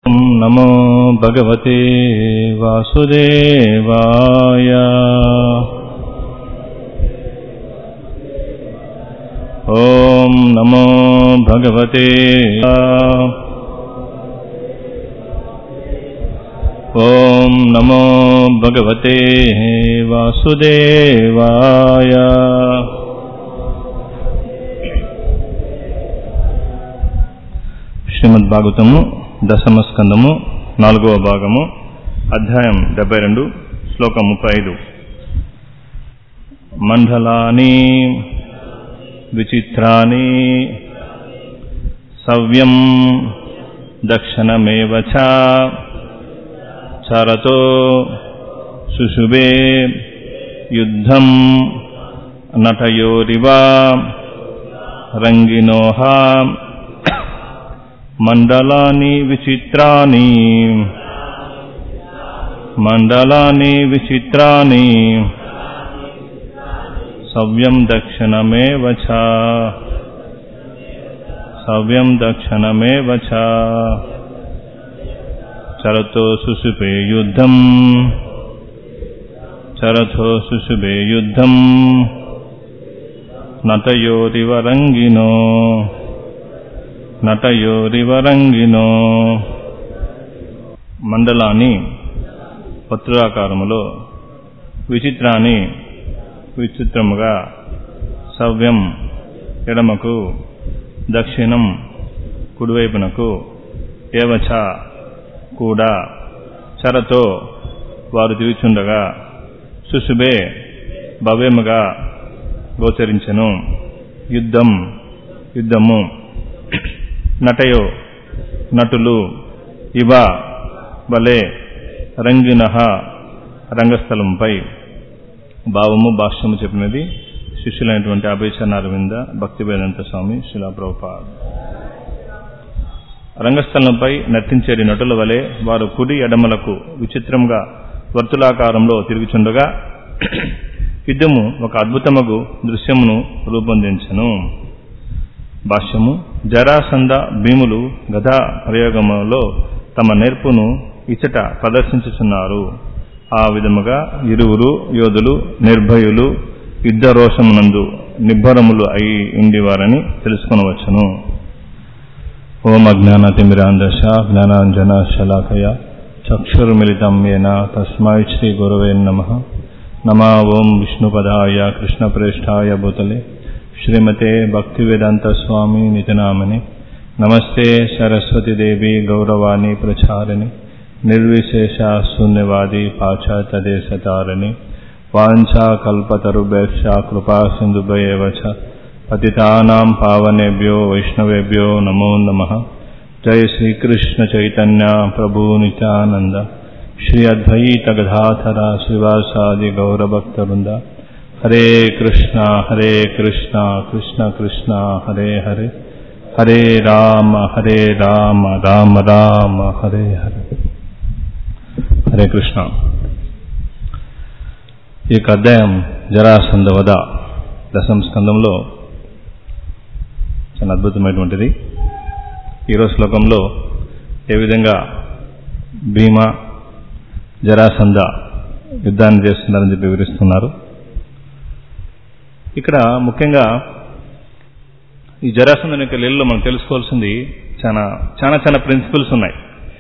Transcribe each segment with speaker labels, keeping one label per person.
Speaker 1: ॐ नमो भगवते वासुदेवाय ॐ नमो भगवते ॐ नमो भगवते वासुदेवाय శ్రీమద్ భాగవతము దశమ స్కందము నాలుగవ భాగము అధ్యాయం డెబ్బై రెండు శ్లోకం ముప్పై ఐదు మండలాని విచిత్రాని సవ్యం దక్షిణమేవ చ చరతో శుశుభే యుద్ధం నటయోరివా రంగినోహ మండలాని విచిత్రాని మండలాని విచిత్రాని సవ్యం దక్షిణమేవ చ సవ్యం దక్షిణమేవ చ చరతో సుషుపే యుద్ధం చరథో సుషుభే యుద్ధం నటయోరివ రంగినో నటయోరివరంగినో మండలాన్ని పత్రాకారములో విచిత్రాన్ని విచిత్రముగా సవ్యం ఎడమకు దక్షిణం కుడివైపునకు ఏవచ కూడా చరతో వారు తిరుగుచుండగా సుశుభే భవ్యముగా గోచరించెను యుద్ధం యుద్ధము నటయో నటులు ఇవ వలే రంగిన రంగస్థలంపై భావము భాష్యము చెప్పినది శిష్యులైనటువంటి అభయచరణ అరవింద భక్తి వేదాంత స్వామి శిలాప్రభుపాద్ రంగస్థలంపై నర్తించేది నటుల వలె వారు కుడి ఎడమలకు విచిత్రంగా వర్తులాకారంలో తిరుగుచుండగా యుద్ధము ఒక అద్భుతమగు దృశ్యమును రూపొందించను భాష్యము జరాసంద భీములు గదా ప్రయోగములో తమ నేర్పును ఇచ్చట ప్రదర్శించుచున్నారు ఆ విధముగా ఇరువురు యోధులు నిర్భయులు యుద్ధ రోషమునందు నిబ్బరములు అయి ఉండేవారని తెలుసుకొనవచ్చును ఓం అజ్ఞానతిమిరాందశ జ్ఞానాంజన శలాకయ చక్షుర్మిళితం ఏన తస్మై శ్రీ గురవే నమ నమా ఓం విష్ణుపదాయ కృష్ణప్రేష్ఠాయ భూతలే శ్రీమతే భక్తివేదాంత స్వామి నితనామని నమస్తే సరస్వతీదేవి గౌరవాణి ప్రచారిణి నిర్విశేష శూన్యవాది పాశ్చాత్యదేశతారిణి వాంఛా కల్పతరుభ్యక్ష కృపా సింధుభయేవ చ పతితానాం పావనేభ్యో వైష్ణవేభ్యో నమో నమ జయ శ్రీకృష్ణ చైతన్య ప్రభు నిత్యానంద శ్రీ అద్వైత గదాధర శ్రీవాసాది గౌరభక్తవృంద హరే కృష్ణ హరే కృష్ణ కృష్ణ కృష్ణ హరే హరే హరే రామ హరే రామ రామ రామ హరే హరే హరే కృష్ణ ఈ యొక్క అధ్యాయం జరాసంద వద దశం స్కందంలో చాలా అద్భుతమైనటువంటిది ఈరోజు శ్లోకంలో ఏ విధంగా భీమ జరాసంద యుద్ధాన్ని చేస్తున్నారని చెప్పి వివరిస్తున్నారు ఇక్కడ ముఖ్యంగా ఈ జరాసంధం యొక్క లీలలో మనం తెలుసుకోవాల్సింది చాలా చాలా చాలా ప్రిన్సిపల్స్ ఉన్నాయి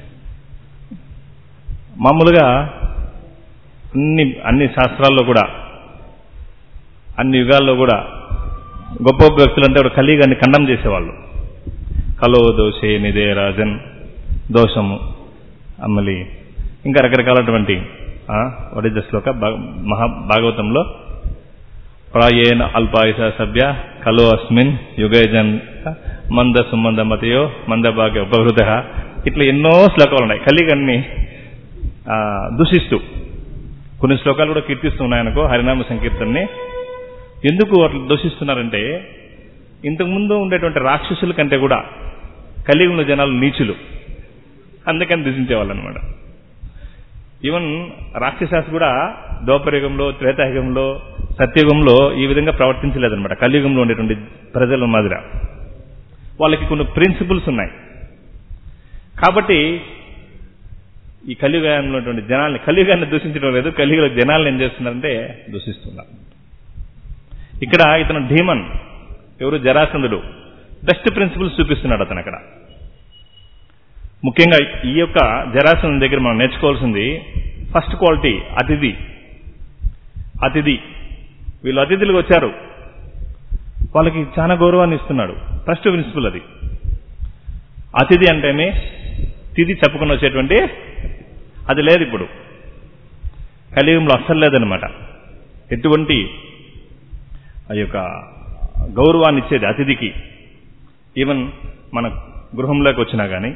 Speaker 1: మామూలుగా అన్ని అన్ని శాస్త్రాల్లో కూడా అన్ని యుగాల్లో కూడా గొప్ప గొప్ప వ్యక్తులు అంటే కలిగాన్ని ఖండం చేసేవాళ్ళు కలో దోషే నిదే రాజన్ దోషము అమ్మలి ఇంకా రకరకాలటువంటి వాట్ ఇస్ ద శ్లోక మహా భాగవతంలో ప్రాయేణ అల్పాయుష సభ్య కలో అస్మిన్ యుగజన్ మంద సుమంద మతయో మందభాగ్య ఉపహృత ఇట్లా ఎన్నో శ్లోకాలు ఉన్నాయి కలిగన్ని దూషిస్తూ కొన్ని శ్లోకాలు కూడా కీర్తిస్తూ ఉన్నాయనుకో హరినామ సంకీర్తనని ఎందుకు అట్లా దూషిస్తున్నారంటే ఇంతకుముందు ఉండేటువంటి రాక్షసుల కంటే కూడా కలిగి ఉన్న జనాలు నీచులు అందుకని దూషించేవాళ్ళు అనమాట ఈవెన్ రాక్షసాస్ కూడా దోపరయుగంలో త్రేతాయుగంలో సత్యుగంలో ఈ విధంగా ప్రవర్తించలేదన్నమాట కలియుగంలో ఉండేటువంటి ప్రజల మాదిర వాళ్ళకి కొన్ని ప్రిన్సిపల్స్ ఉన్నాయి కాబట్టి ఈ కలియుగంలో ఉన్నటువంటి జనాల్ని కలియుగాన్ని దూషించడం లేదు కలియుగ జనాల్ని ఏం చేస్తున్నారంటే దూషిస్తున్నారు ఇక్కడ ఇతను ధీమన్ ఎవరు జరాసంధుడు బెస్ట్ ప్రిన్సిపల్స్ చూపిస్తున్నాడు అతను అక్కడ ముఖ్యంగా ఈ యొక్క జరాసంధుని దగ్గర మనం నేర్చుకోవాల్సింది ఫస్ట్ క్వాలిటీ అతిథి అతిథి వీళ్ళు అతిథులకు వచ్చారు వాళ్ళకి చాలా గౌరవాన్ని ఇస్తున్నాడు ఫస్ట్ ప్రిన్సిపల్ అది అతిథి అంటేనే తిథి చెప్పుకుని వచ్చేటువంటి అది లేదు ఇప్పుడు కలియుగంలో అస్సలు లేదనమాట ఎటువంటి ఆ యొక్క గౌరవాన్ని ఇచ్చేది అతిథికి ఈవెన్ మన గృహంలోకి వచ్చినా కానీ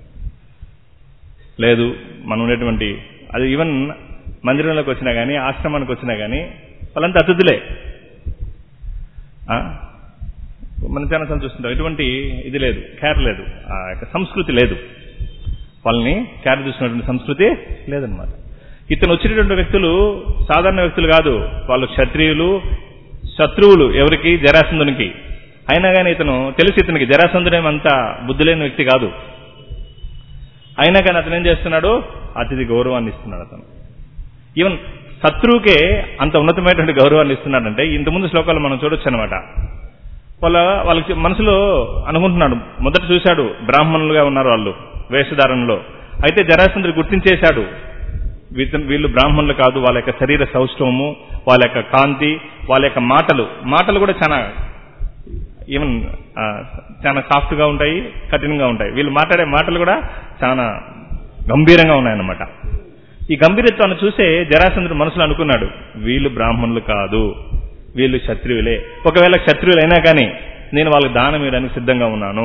Speaker 1: లేదు మనం ఉండేటువంటి అది ఈవెన్ మందిరంలోకి వచ్చినా కానీ ఆశ్రమానికి వచ్చినా కానీ వాళ్ళంతా అతిథులే ఆ? మన ఛానల్స్ చూస్తుంటాం ఎటువంటి ఇది లేదు కేర్ లేదు ఆ యొక్క సంస్కృతి లేదు వాళ్ళని కేర్ చూసినటువంటి సంస్కృతి లేదనమాట ఇతను వచ్చినటువంటి వ్యక్తులు సాధారణ వ్యక్తులు కాదు వాళ్ళు క్షత్రియులు శత్రువులు ఎవరికి జరాసంధునికి అయినా కానీ ఇతను తెలిసి ఇతనికి జరాసంధుడేం అంత బుద్ధి లేని వ్యక్తి కాదు అయినా కానీ అతను ఏం చేస్తున్నాడు అతిథి గౌరవాన్ని ఇస్తున్నాడు అతను ఈవెన్ శత్రువుకే అంత ఉన్నతమైనటువంటి గౌరవాన్ని ఇస్తున్నాడంటే ఇంతకుముందు శ్లోకాలు మనం చూడొచ్చు అనమాట వాళ్ళ వాళ్ళకి మనసులో అనుకుంటున్నాడు మొదట చూశాడు బ్రాహ్మణులుగా ఉన్నారు వాళ్ళు వేషధారణలో అయితే జరాసంధుడు గుర్తించేశాడు వీత- వీళ్ళు బ్రాహ్మణులు కాదు వాళ్ళ యొక్క శరీర సౌష్ఠవము వాళ్ళ యొక్క కాంతి వాళ్ళ యొక్క మాటలు మాటలు కూడా చాలా ఈవెన్ ఆ, చాలా సాఫ్ట్ గా ఉంటాయి కఠినంగా ఉంటాయి వీళ్ళు మాట్లాడే మాటలు కూడా చాలా గంభీరంగా ఉన్నాయన్నమాట ఈ గంభీరత్వాన్ని చూసే జరాసంధుడు మనసులో అనుకున్నాడు వీళ్ళు బ్రాహ్మణులు కాదు వీళ్ళు క్షత్రియులే ఒకవేళ క్షత్రియులైనా కానీ నేను వాళ్ళకి దానం ఇవ్వడానికి సిద్ధంగా ఉన్నాను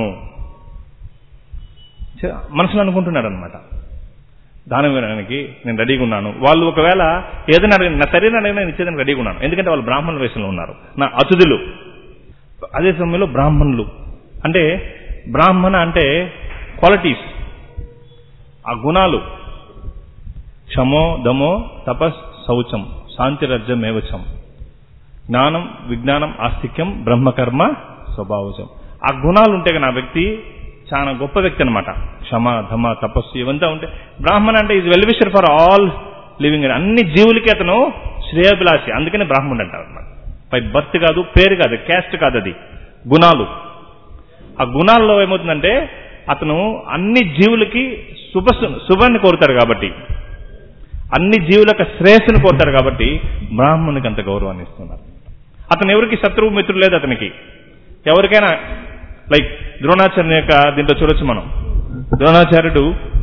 Speaker 1: చ- మనసులో అనుకుంటున్నాడు అనమాట దానం ఇవ్వడానికి నేను రెడీగా ఉన్నాను వాళ్ళు ఒకవేళ ఏదైనా అడిగిన నా శరీరం అడిగినా నేను ఇచ్చేదానికి రెడీగా ఉన్నాను ఎందుకంటే వాళ్ళు బ్రాహ్మణుల వేషంలో ఉన్నారు నా అతిథులు అదే సమయంలో బ్రాహ్మణులు అంటే బ్రాహ్మణ అంటే క్వాలిటీస్ ఆ గుణాలు క్షమో దమో తపస్ శౌచం శాంతిరజ్యం ఏవచం జ్ఞానం విజ్ఞానం ఆస్తిక్యం బ్రహ్మకర్మ స్వభావజం ఆ గుణాలు ఉంటే నా వ్యక్తి చాలా గొప్ప వ్యక్తి అనమాట క్షమ ధమ తపస్సు ఇవంతా ఉంటే బ్రాహ్మణ అంటే is well wisher for all living అన్ని జీవులకి అతను శ్రేయభిలాషి అందుకనే బ్రాహ్మణుడు అంటారు అనమాట పై బర్త్ కాదు పేరు కాదు క్యాస్ట్ కాదు అది గుణాలు ఆ గుణాల్లో ఏమవుతుందంటే అతను అన్ని జీవులకి శుభ శుభాన్ని కోరుతాడు కాబట్టి అన్ని జీవుల యొక్క శ్రేయస్సును కోరుతాడు కాబట్టి బ్రాహ్మణునికి అంత గౌరవాన్ని ఇస్తున్నారు అతను ఎవరికి శత్రువు మిత్రుడు లేదు అతనికి ఎవరికైనా లైక్ ద్రోణాచార్య యొక్క దీంట్లో చూడొచ్చు మనం ద్రోణాచార్యుడు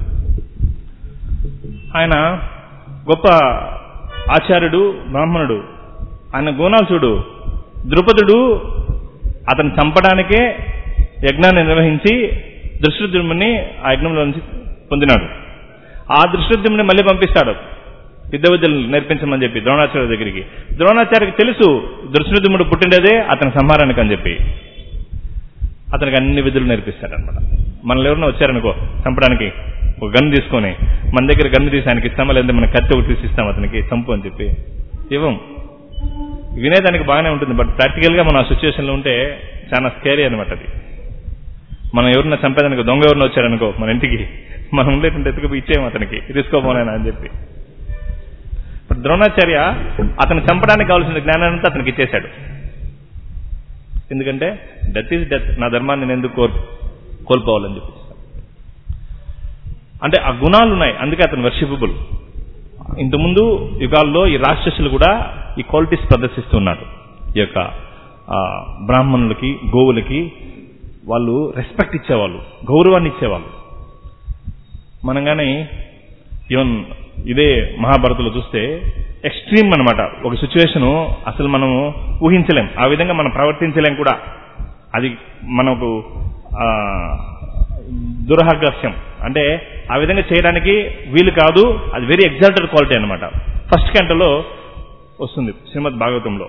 Speaker 1: ఆయన గొప్ప ఆచార్యుడు బ్రాహ్మణుడు ఆయన గుణాలు చూడు ద్రుపదుడు అతను చంపడానికే యజ్ఞాన్ని నిర్వహించి దృష్టద్యుమ్ని ఆ యజ్ఞంలో నుంచి పొందినాడు ఆ దృష్టద్యుమ్ని మళ్ళీ పంపిస్తాడు యుద్ధ విద్యలు నేర్పించమని చెప్పి ద్రోణాచార్య దగ్గరికి ద్రోణాచార్యకి తెలుసు దృష్టద్యుమ్ముడు పుట్టిండేదే అతని సంహారానికి అని చెప్పి అతనికి అన్ని విధులు నేర్పిస్తాడనమాట మనల్ని ఎవరైనా వచ్చారనుకో చంపడానికి ఒక గన్ తీసుకొని మన దగ్గర గన్ను తీసి ఆయనకి ఇస్తామా లేదా మన కత్తి ఒకటి తీసి ఇస్తాం అతనికి చంపు అని చెప్పి ఇవ్వం వినేదానికి బాగానే ఉంటుంది బట్ ప్రాక్టికల్ గా మనం ఆ సిచ్యువేషన్ లో ఉంటే చాలా స్కేరీ అనమాట అది మనం ఎవరన్నా చంపేదానికి దొంగ ఎవరన్నా వచ్చారనుకో మన ఇంటికి మనం ఉండేటువంటి ఎత్తుకు ఇచ్చేయం అతనికి తీసుకోపోనైనా అని చెప్పి ఇప్పుడు ద్రోణాచార్య అతను చంపడానికి కావాల్సిన జ్ఞానాన్ని అంతా అతనికి ఇచ్చేశాడు ఎందుకంటే డెత్ ఈజ్ డెత్ నా ధర్మాన్ని నేను ఎందుకు కోల్ కోల్పోవాలని చెప్పి అంటే ఆ గుణాలు ఉన్నాయి అందుకే అతను వర్షిపబుల్ ఇంతకుముందు యుగాల్లో ఈ రాక్షసులు కూడా ఈ క్వాలిటీస్ ప్రదర్శిస్తున్నారు ఈ యొక్క ఆ, బ్రాహ్మణులకి గోవులకి వాళ్ళు రెస్పెక్ట్ ఇచ్చేవాళ్ళు గౌరవాన్ని ఇచ్చేవాళ్ళు మనం కానీ ఈవెన్ ఇదే మహాభారతంలో చూస్తే ఎక్స్ట్రీమ్ అన్నమాట ఒక సిచ్యువేషను అసలు మనము ఊహించలేం ఆ విధంగా మనం ప్రవర్తించలేం కూడా అది మనకు ఆ, దురహర్గస్యం అంటే ఆ విధంగా చేయడానికి వీలు కాదు అది వెరీ ఎగ్జాల్టెడ్ క్వాలిటీ అన్నమాట ఫస్ట్ కంటలో వస్తుంది శ్రీమద్ భాగవతంలో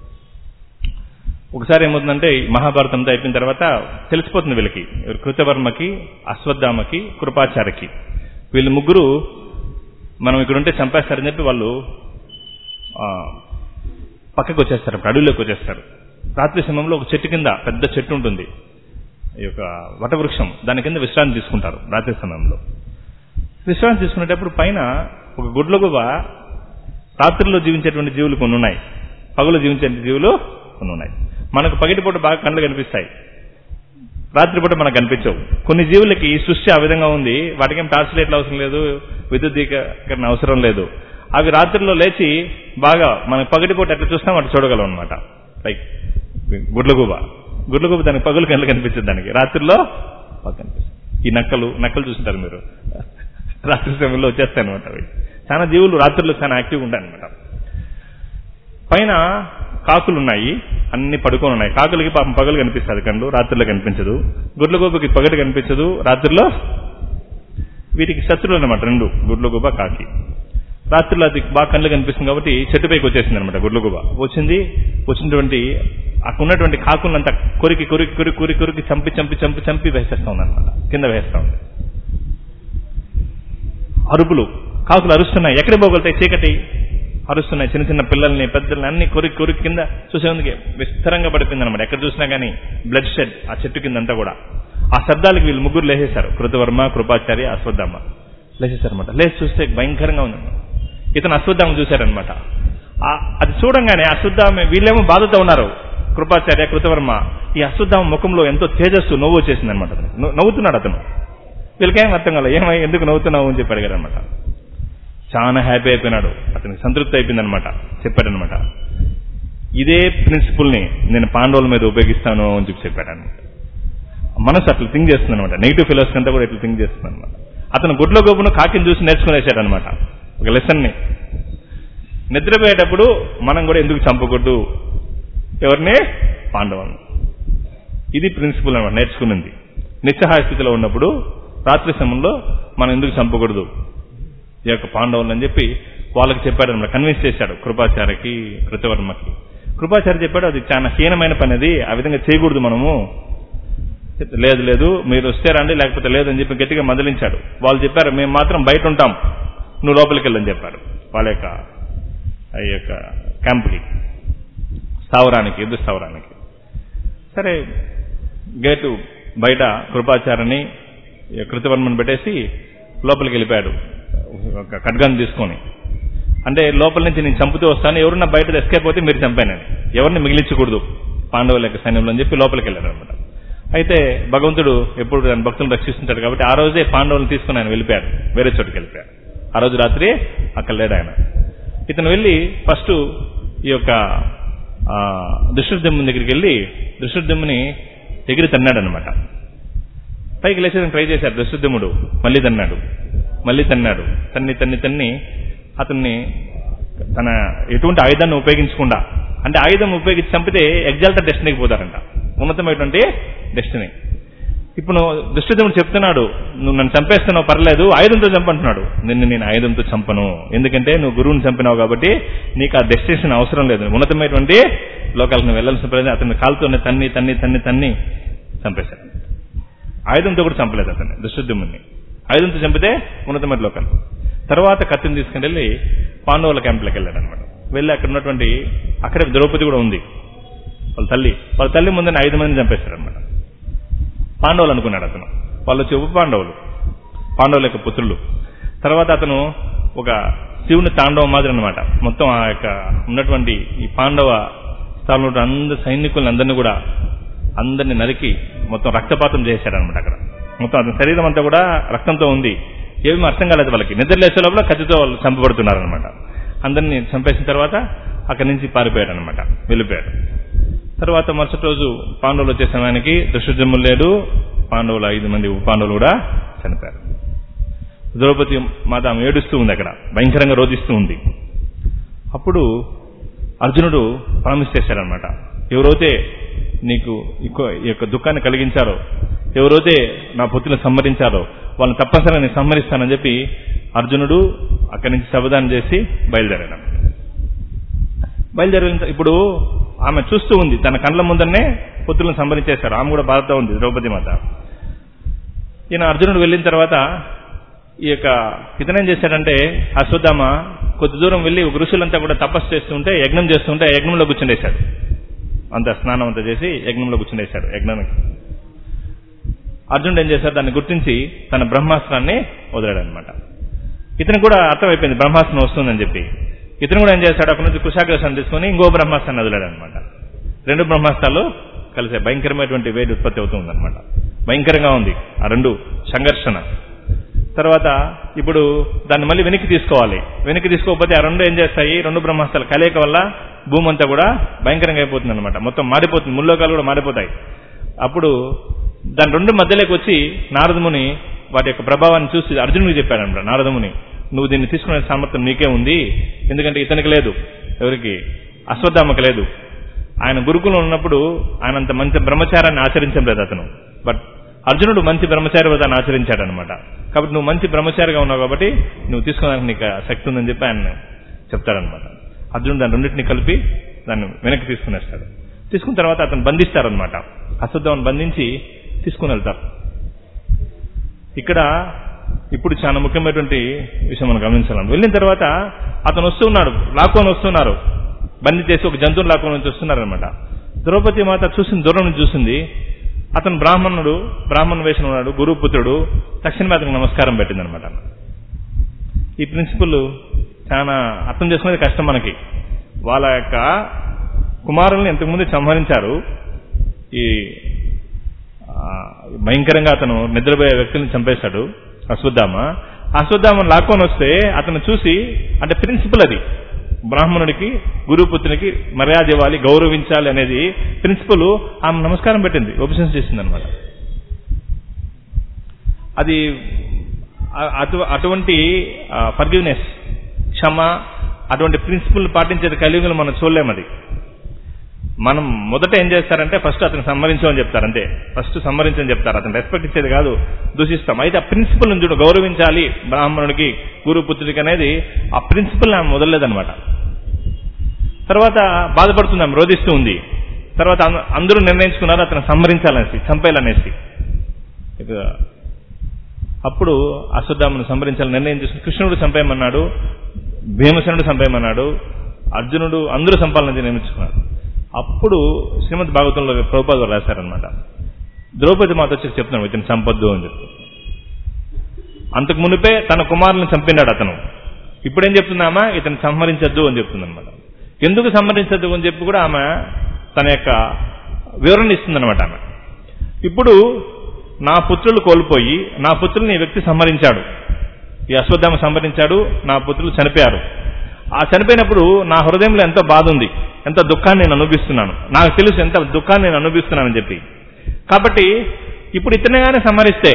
Speaker 1: ఒకసారి ఏమవుతుందంటే ఈ మహాభారతం అంతా అయిపోయిన తర్వాత తెలిసిపోతుంది వీళ్ళకి ఎవరు కృతవర్మకి అశ్వత్థామకి కృపాచార్యకి వీళ్ళు ముగ్గురు మనం ఇక్కడ ఉంటే చంపేస్తారని చెప్పి వాళ్ళు ఆ, పక్కకు వచ్చేస్తారు అప్పుడు అడవిలోకి వచ్చేస్తారు రాత్రి సమయంలో ఒక చెట్టు కింద పెద్ద చెట్టు ఉంటుంది ఈ యొక్క వటవృక్షం దాని కింద విశ్రాంతి తీసుకుంటారు రాత్రి సమయంలో విశ్రాంతి తీసుకునేటప్పుడు పైన ఒక గుడ్లగుబ రాత్రిలో జీవించేటువంటి జీవులు కొన్ని ఉన్నాయి పగులు జీవించే జీవులు కొన్ని ఉన్నాయి మనకు పగిటిపూట బాగా కళ్ళు కనిపిస్తాయి రాత్రిపూట మనకు కనిపించవు కొన్ని జీవులకి ఈ సృష్టి ఆ విధంగా ఉంది వాటికేం టార్చ్ లైట్లు అవసరం లేదు విద్యుద్దీకరణ అవసరం లేదు అవి రాత్రిలో లేచి బాగా మనకు పగటిపూట ఎట్లా చూస్తాం అట్లా చూడగలం అనమాట లైక్ గుడ్లగూబ గుడ్లగూబ దానికి పగులు కళ్ళు కనిపించదు దానికి రాత్రిలో బాగా కనిపిస్తుంది ఈ నక్కలు నక్కలు చూస్తుంటారు మీరు రాత్రి సమయంలో వచ్చేస్తాయి అనమాట అవి చాలా జీవులు రాత్రిలో చాలా యాక్టివ్గా ఉంటాయి అనమాట పైన కాకులు ఉన్నాయి అన్ని పడుకొని ఉన్నాయి కాకులకి పాపం పగలు కనిపిస్తుంది కళ్ళు రాత్రిలో కనిపించదు గుడ్లగూబకి పగటి కనిపించదు రాత్రిలో వీటికి శత్రువులు అనమాట రెండు గుడ్లగూబ కాకి రాత్రిలో అది బాగా కళ్ళు కనిపిస్తుంది కాబట్టి చెట్టు పైకి వచ్చేసింది అనమాట గుడ్లగూబ వచ్చింది వచ్చినటువంటి అక్కడ ఉన్నటువంటి కాకులంతా కొరికి కొరికి కొరికి కొరికి కొరికి చంపి చంపి చంపి చంపి వేసేస్తా ఉందన్నమాట కింద వేస్తా ఉంది అరుపులు కాకులు అరుస్తున్నాయి ఎక్కడ పోగలుగుతాయి చీకటి అరుస్తున్నాయి చిన్న చిన్న పిల్లల్ని పెద్దల్ని అన్ని కొరికి కొరికి కింద చూసేందుకు విస్తరంగా పడిపోయింది అనమాట ఎక్కడ చూసినా కానీ బ్లడ్ షెడ్ ఆ చెట్టు కింద అంతా కూడా ఆ శబ్దాలకు వీళ్ళు ముగ్గురు లేచేశారు కృతవర్మ కృపాచార్య అశ్వత్థామ లేచేశారనమాట లేచి చూస్తే భయంకరంగా ఉందన్నమాట ఇతను అశ్వత్థామ చూశారనమాట అది చూడంగానే అశ్వత్థామ వీళ్ళేమో బాధతో ఉన్నారు కృపాచార్య కృతవర్మ ఈ అశ్వత్థామ ముఖంలో ఎంతో తేజస్సు నవ్వు వచ్చేసింది అనమాట నవ్వుతున్నాడు అతను వీళ్ళకేం అర్థం కాలేదు ఏమై ఎందుకు నవ్వుతున్నావు అని చెప్పి అడిగారు అనమాట చాలా హ్యాపీ అయిపోయినాడు అతనికి సంతృప్తి అయిపోయింది అనమాట చెప్పాడనమాట ఇదే ప్రిన్సిపుల్ని నేను పాండవుల మీద ఉపయోగిస్తాను అని చెప్పి చెప్పాడు అనమాట మనసు అట్లా థింక్ చేస్తుంది అనమాట నెగిటివ్ ఫిలోసఫీ అంతా కూడా ఇట్లా థింక్ చేస్తుంది అనమాట అతను గుడ్ల గోపును కాకిని చూసి నేర్చుకునేసాడు అనమాట ఒక లెసన్ని నిద్రపోయేటప్పుడు మనం కూడా ఎందుకు చంపకూడదు ఎవరిని పాండవులను ఇది ప్రిన్సిపల్ అనమాట నేర్చుకున్నది నిస్సహాయ స్థితిలో ఉన్నప్పుడు రాత్రి సమయంలో మనం ఎందుకు చంపకూడదు ఈ యొక్క పాండవులు అని చెప్పి వాళ్ళకి చెప్పాడు అనమాట కన్విన్స్ చేశాడు కృపాచార్యకి కృతవర్మకి కృపాచార్య చెప్పాడు అది చాలా హీనమైన పని అది ఆ విధంగా చేయకూడదు మనము లేదు లేదు మీరు వస్తే రండి లేకపోతే లేదని చెప్పి గట్టిగా మదిలించాడు వాళ్ళు చెప్పారు మేము మాత్రం బయట ఉంటాం నువ్వు లోపలికి వెళ్ళని చెప్పారు వాళ్ళ యొక్క ఈ యొక్క క్యాంప్కి స్థావరానికి యుద్ధ స్థావరానికి సరే గేటు బయట కృపాచార్యని కృతవర్మని పెట్టేసి లోపలికి వెళ్ళిపోయాడు ఒక ఖడ్గాన్ని తీసుకొని అంటే లోపల నుంచి నేను చంపుతూ వస్తాను ఎవరన్నా బయట ఎస్కేప్ పోతే మీరు చంపానని ఎవరిని మిగిలించకూడదు పాండవుల యొక్క సైన్యంలో అని చెప్పి లోపలికి వెళ్ళారు అనమాట అయితే భగవంతుడు ఎప్పుడు తన భక్తులను రక్షిస్తుంటాడు కాబట్టి ఆ రోజే పాండవులను తీసుకుని ఆయన వెళ్ళిపోయాడు వేరే చోటుకి వెళ్ళిపోయాడు ఆ రోజు రాత్రి అక్కడ లేడు ఆయన ఇతను వెళ్ళి ఫస్ట్ ఈ యొక్క దుష్టుద్దమ్ముని దగ్గరికి వెళ్ళి దుష్టుద్దమ్ముని ఎగిరి తన్నాడు అనమాట పైకి లేచేదని ట్రై చేశాడు దుష్టుద్దముడు మళ్ళీ తన్నాడు మళ్ళీ తన్నాడు తన్ని తన్ని తన్ని అతన్ని తన ఎటువంటి ఆయుధాన్ని ఉపయోగించకుండా అంటే ఆయుధం ఉపయోగించి చంపితే ఎగ్జాల్టర్ డెస్టినీకి పోతారంట ఉన్నతమైనటువంటి డెస్టినీ ఇప్పుడు దుష్టిదముడు చెప్తున్నాడు నువ్వు నన్ను చంపేస్తున్నావు పర్లేదు ఆయుధంతో చంపంటున్నాడు నిన్ను నేను ఆయుధంతో చంపను ఎందుకంటే నువ్వు గురువుని చంపినావు కాబట్టి నీకు ఆ డెస్టినేషన్ అవసరం లేదు ఉన్నతమైనటువంటి లోకాలకు నువ్వు వెళ్ళాల్సిన ప్రయోజనం అతన్ని కాలుతోనే తన్ని తన్ని తన్ని తన్ని చంపేశాడు ఆయుధంతో కూడా చంపలేదు అతన్ని దుష్టుద్యముని ఆయుధంతో చంపితే ఉన్నతమైన లోకాలు తర్వాత కత్తిని తీసుకుని వెళ్ళి పాండవుల క్యాంపులకు వెళ్ళాడు అనమాట వెళ్ళి అక్కడ ఉన్నటువంటి అక్కడే ద్రౌపది కూడా ఉంది వాళ్ళ తల్లి వాళ్ళ తల్లి ముందని ఐదు మందిని చంపేశాడు అనమాట పాండవులు అనుకున్నాడు అతను వాళ్ళు వచ్చి ఉప పాండవులు పాండవుల యొక్క పుత్రులు తర్వాత అతను ఒక శివుని తాండవం మాదిరి అనమాట మొత్తం ఆ యొక్క ఉన్నటువంటి ఈ పాండవ స్థానంలో అందరి సైనికులను అందరినీ కూడా అందరిని నరికి మొత్తం రక్తపాతం చేశాడనమాట అక్కడ మొత్తం అతని శరీరం అంతా కూడా రక్తంతో ఉంది ఏమీ అర్థం కాలేదు వాళ్ళకి నిద్ర లేచే లోపల కత్తితో వాళ్ళు చంపబడుతున్నారనమాట అందరినీ చంపేసిన తర్వాత అక్కడి నుంచి పారిపోయాడు అనమాట వెళ్ళిపోయాడు తర్వాత మరుసటి రోజు పాండవులు వచ్చే సమయానికి దుష్టుజమ్ములు లేడు పాండవులు ఐదు మంది పాండవులు కూడా చనిపోయారు ద్రౌపది మాత ఆమె ఏడుస్తూ ఉంది అక్కడ భయంకరంగా రోధిస్తూ ఉంది అప్పుడు అర్జునుడు ప్రామిస్ చేశాడనమాట ఎవరైతే నీకు ఈ యొక్క దుఃఖాన్ని కలిగించారో ఎవరైతే నా పుత్రులను సంహరించారో వాళ్ళని తప్పనిసరిగా నేను సంహరిస్తానని చెప్పి అర్జునుడు అక్కడి నుంచి సబదానం చేసి బయలుదేరాడు బయలుదేరిన ఇప్పుడు ఆమె చూస్తూ ఉంది తన కండ్ల ముందరనే పుత్రులను సంహరించేశారు ఆమె కూడా బాధతో ఉంది ద్రౌపది మాత ఈయన అర్జునుడు వెళ్ళిన తర్వాత ఈ యొక్క ఇతనేం చేశాడంటే అశ్వత్థామ కొద్ది దూరం వెళ్ళి ఒక ఋషులంతా కూడా తపస్సు చేస్తుంటే యజ్ఞం చేస్తుంటే ఆ యజ్ఞంలో కూర్చుండేశాడు అంత స్నానం అంతా చేసి యజ్ఞంలో కూర్చుండేశాడు యజ్ఞానికి అర్జునుడు ఏం చేశాడు దాన్ని గుర్తించి తన బ్రహ్మాస్త్రాన్ని వదిలాడనమాట ఇతను కూడా అర్థమైపోయింది బ్రహ్మాస్త్రం వస్తుందని చెప్పి ఇతను కూడా ఏం చేస్తాడు అక్కడ నుంచి కుశాగ్రసాన్ని తీసుకొని ఇంకో బ్రహ్మాస్త్రాన్ని వదిలాడు అనమాట రెండు బ్రహ్మాస్త్రాలు కలిసే భయంకరమైనటువంటి వేడి ఉత్పత్తి అవుతుంది అనమాట భయంకరంగా ఉంది ఆ రెండు సంఘర్షణ తర్వాత ఇప్పుడు దాన్ని మళ్ళీ వెనక్కి తీసుకోవాలి వెనక్కి తీసుకోకపోతే ఆ రెండు ఏం చేస్తాయి రెండు బ్రహ్మాస్త్రాల కలయిక వల్ల భూమి అంతా కూడా భయంకరంగా అయిపోతుంది అనమాట మొత్తం మారిపోతుంది ముల్లోకాలు కూడా మారిపోతాయి అప్పుడు దాని రెండు మధ్యలోకి వచ్చి నారదముని వాటి యొక్క ప్రభావాన్ని చూసి అర్జునుడికి చెప్పాడనమాట నారదముని నువ్వు దీన్ని తీసుకునే సామర్థ్యం నీకే ఉంది ఎందుకంటే ఇతనికి లేదు ఎవరికి అశ్వత్థామకి లేదు ఆయన గురుకులం ఉన్నప్పుడు ఆయన అంత మంచి బ్రహ్మచారాన్ని ఆచరించలేదు అతను బట్ అర్జునుడు మంచి బ్రహ్మచారి వ్రతాన్ని ఆచరించాడనమాట కాబట్టి నువ్వు మంచి బ్రహ్మచారిగా ఉన్నావు కాబట్టి నువ్వు తీసుకోవడానికి నీకు ఆ శక్తి ఉందని చెప్పి ఆయన చెప్తాడనమాట అర్జునుడు దాని రెండింటిని కలిపి దాన్ని వెనక్కి తీసుకునేస్తాడు తీసుకున్న తర్వాత అతను బంధిస్తారనమాట అశ్వత్థామని బంధించి తీసుకుని వెళ్తారు ఇక్కడ ఇప్పుడు చాలా ముఖ్యమైనటువంటి విషయం మనం గమనించాలి వెళ్ళిన తర్వాత అతను వస్తూ ఉన్నాడు లాక్కొని వస్తున్నారు బందీ చేసి ఒక జంతువుని లాక్కొని నుంచి వస్తున్నారనమాట ద్రౌపది మాత చూసింది దూరం నుంచి చూసింది అతను బ్రాహ్మణుడు బ్రాహ్మణ వేషం ఉన్నాడు గురుపుత్రుడు తక్షణమే అతనికి నమస్కారం పెట్టిందనమాట ఈ ప్రిన్సిపల్ చాలా అర్థం చేసుకునేది కష్టం మనకి వాళ్ళ యొక్క కుమారుల్ని ఇంతకుముందు సంహరించారు ఈ ఆ, భయంకరంగా అతను నిద్రపోయే వ్యక్తిని చంపేశాడు అశ్వత్థామ అశ్వత్థామను లాక్కొని వస్తే అతను చూసి అంటే ప్రిన్సిపల్ అది బ్రాహ్మణుడికి గురుపుత్రునికి మర్యాద ఇవ్వాలి గౌరవించాలి అనేది ప్రిన్సిపల్ ఆమె నమస్కారం పెట్టింది ఒబిసెన్స్ చేసింది అనమాట అది అ- అటు అటువంటి ఫర్గివ్నెస్ క్షమ అటువంటి ప్రిన్సిపల్ పాటించేది కలియుగంలో మనం చూడలేము అది మనం మొదట ఏం చేస్తారంటే ఫస్ట్ అతను సంహరించమని చెప్తారు అంతే ఫస్ట్ సంహరించని చెప్తారు అతను రెస్పెక్ట్ ఇచ్చేది కాదు దూషిస్తాం అయితే ఆ ప్రిన్సిపల్ చూడు గౌరవించాలి బ్రాహ్మణుడికి గురుపుత్రుడికి అనేది ఆ ప్రిన్సిపల్ ఆమె వదలలేదనమాట తర్వాత బాధపడుతుంది ఆమె రోధిస్తూ ఉంది తర్వాత అం- అందరూ నిర్ణయించుకున్నారు అతను సంహరించాలనేసి చంపేయాలనేసి ఇక అప్పుడు అశ్వత్థామను సంహరించాలని నిర్ణయం చేసుకుని కృష్ణుడు చంపేయమన్నాడు భీమసేనుడు చంపేయమన్నాడు అర్జునుడు అందరూ సంపాలన నియమించుకున్నారు అప్పుడు శ్రీమద్ భాగవతంలో ప్రభుపాద రాశారనమాట ద్రౌపది మాత వచ్చి చెప్తున్నాడు ఇతను చంపొద్దు అని చెప్పి అంతకు మునిపే తన కుమారుని చంపినాడు అతను ఇప్పుడేం చెప్తున్నామా ఇతను సంహరించద్దు అని చెప్తుందన్నమాట ఎందుకు సంహరించద్దు అని చెప్పి కూడా ఆమె తన యొక్క వివరణ ఇస్తుందన్నమాట ఆమె ఇప్పుడు నా పుత్రులు కోల్పోయి నా పుత్రుల్ని ఈ వ్యక్తి సంహరించాడు ఈ అశ్వత్థామ సంహరించాడు నా పుత్రులు చనిపోయారు ఆ చనిపోయినప్పుడు నా హృదయంలో ఎంతో బాధ ఉంది ఎంత దుఃఖాన్ని నేను అనుభవిస్తున్నాను నాకు తెలుసు ఎంత దుఃఖాన్ని నేను అనుభవిస్తున్నానని చెప్పి కాబట్టి ఇప్పుడు ఇతనిగానే సంహరిస్తే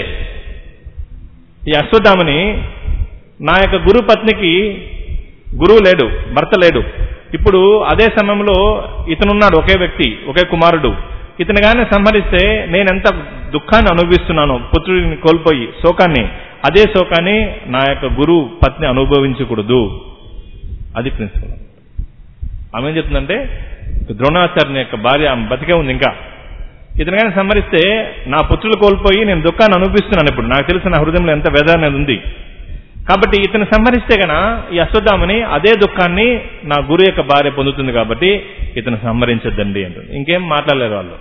Speaker 1: ఈ అశ్వత్థామని నా యొక్క గురు పత్నికి గురువు లేడు భర్త లేడు ఇప్పుడు అదే సమయంలో ఇతనున్నాడు ఒకే వ్యక్తి ఒకే కుమారుడు ఇతనిగానే సంహరిస్తే నేను ఎంత దుఃఖాన్ని అనుభవిస్తున్నానో పుత్రుడిని కోల్పోయి శోకాన్ని అదే శోకాన్ని నా యొక్క గురువు పత్ని అనుభవించకూడదు అది ప్రిన్సిపల్ ఆమె ఏం చెప్తుందంటే ద్రోణాచార్యుని యొక్క భార్య ఆమె బతికే ఉంది ఇంకా ఇతను కానీ సంహరిస్తే నా పుత్రులు కోల్పోయి నేను దుఃఖాన్ని అనుభవిస్తున్నాను ఇప్పుడు నాకు తెలిసిన నా హృదయంలో ఎంత వేదన అనేది ఉంది కాబట్టి ఇతను సంహరిస్తే గన ఈ అశ్వత్థామని అదే దుఃఖాన్ని నా గురు యొక్క భార్య పొందుతుంది కాబట్టి ఇతను సంహరించద్దండి అంటుంది ఇంకేం మాట్లాడలేరు వాళ్ళు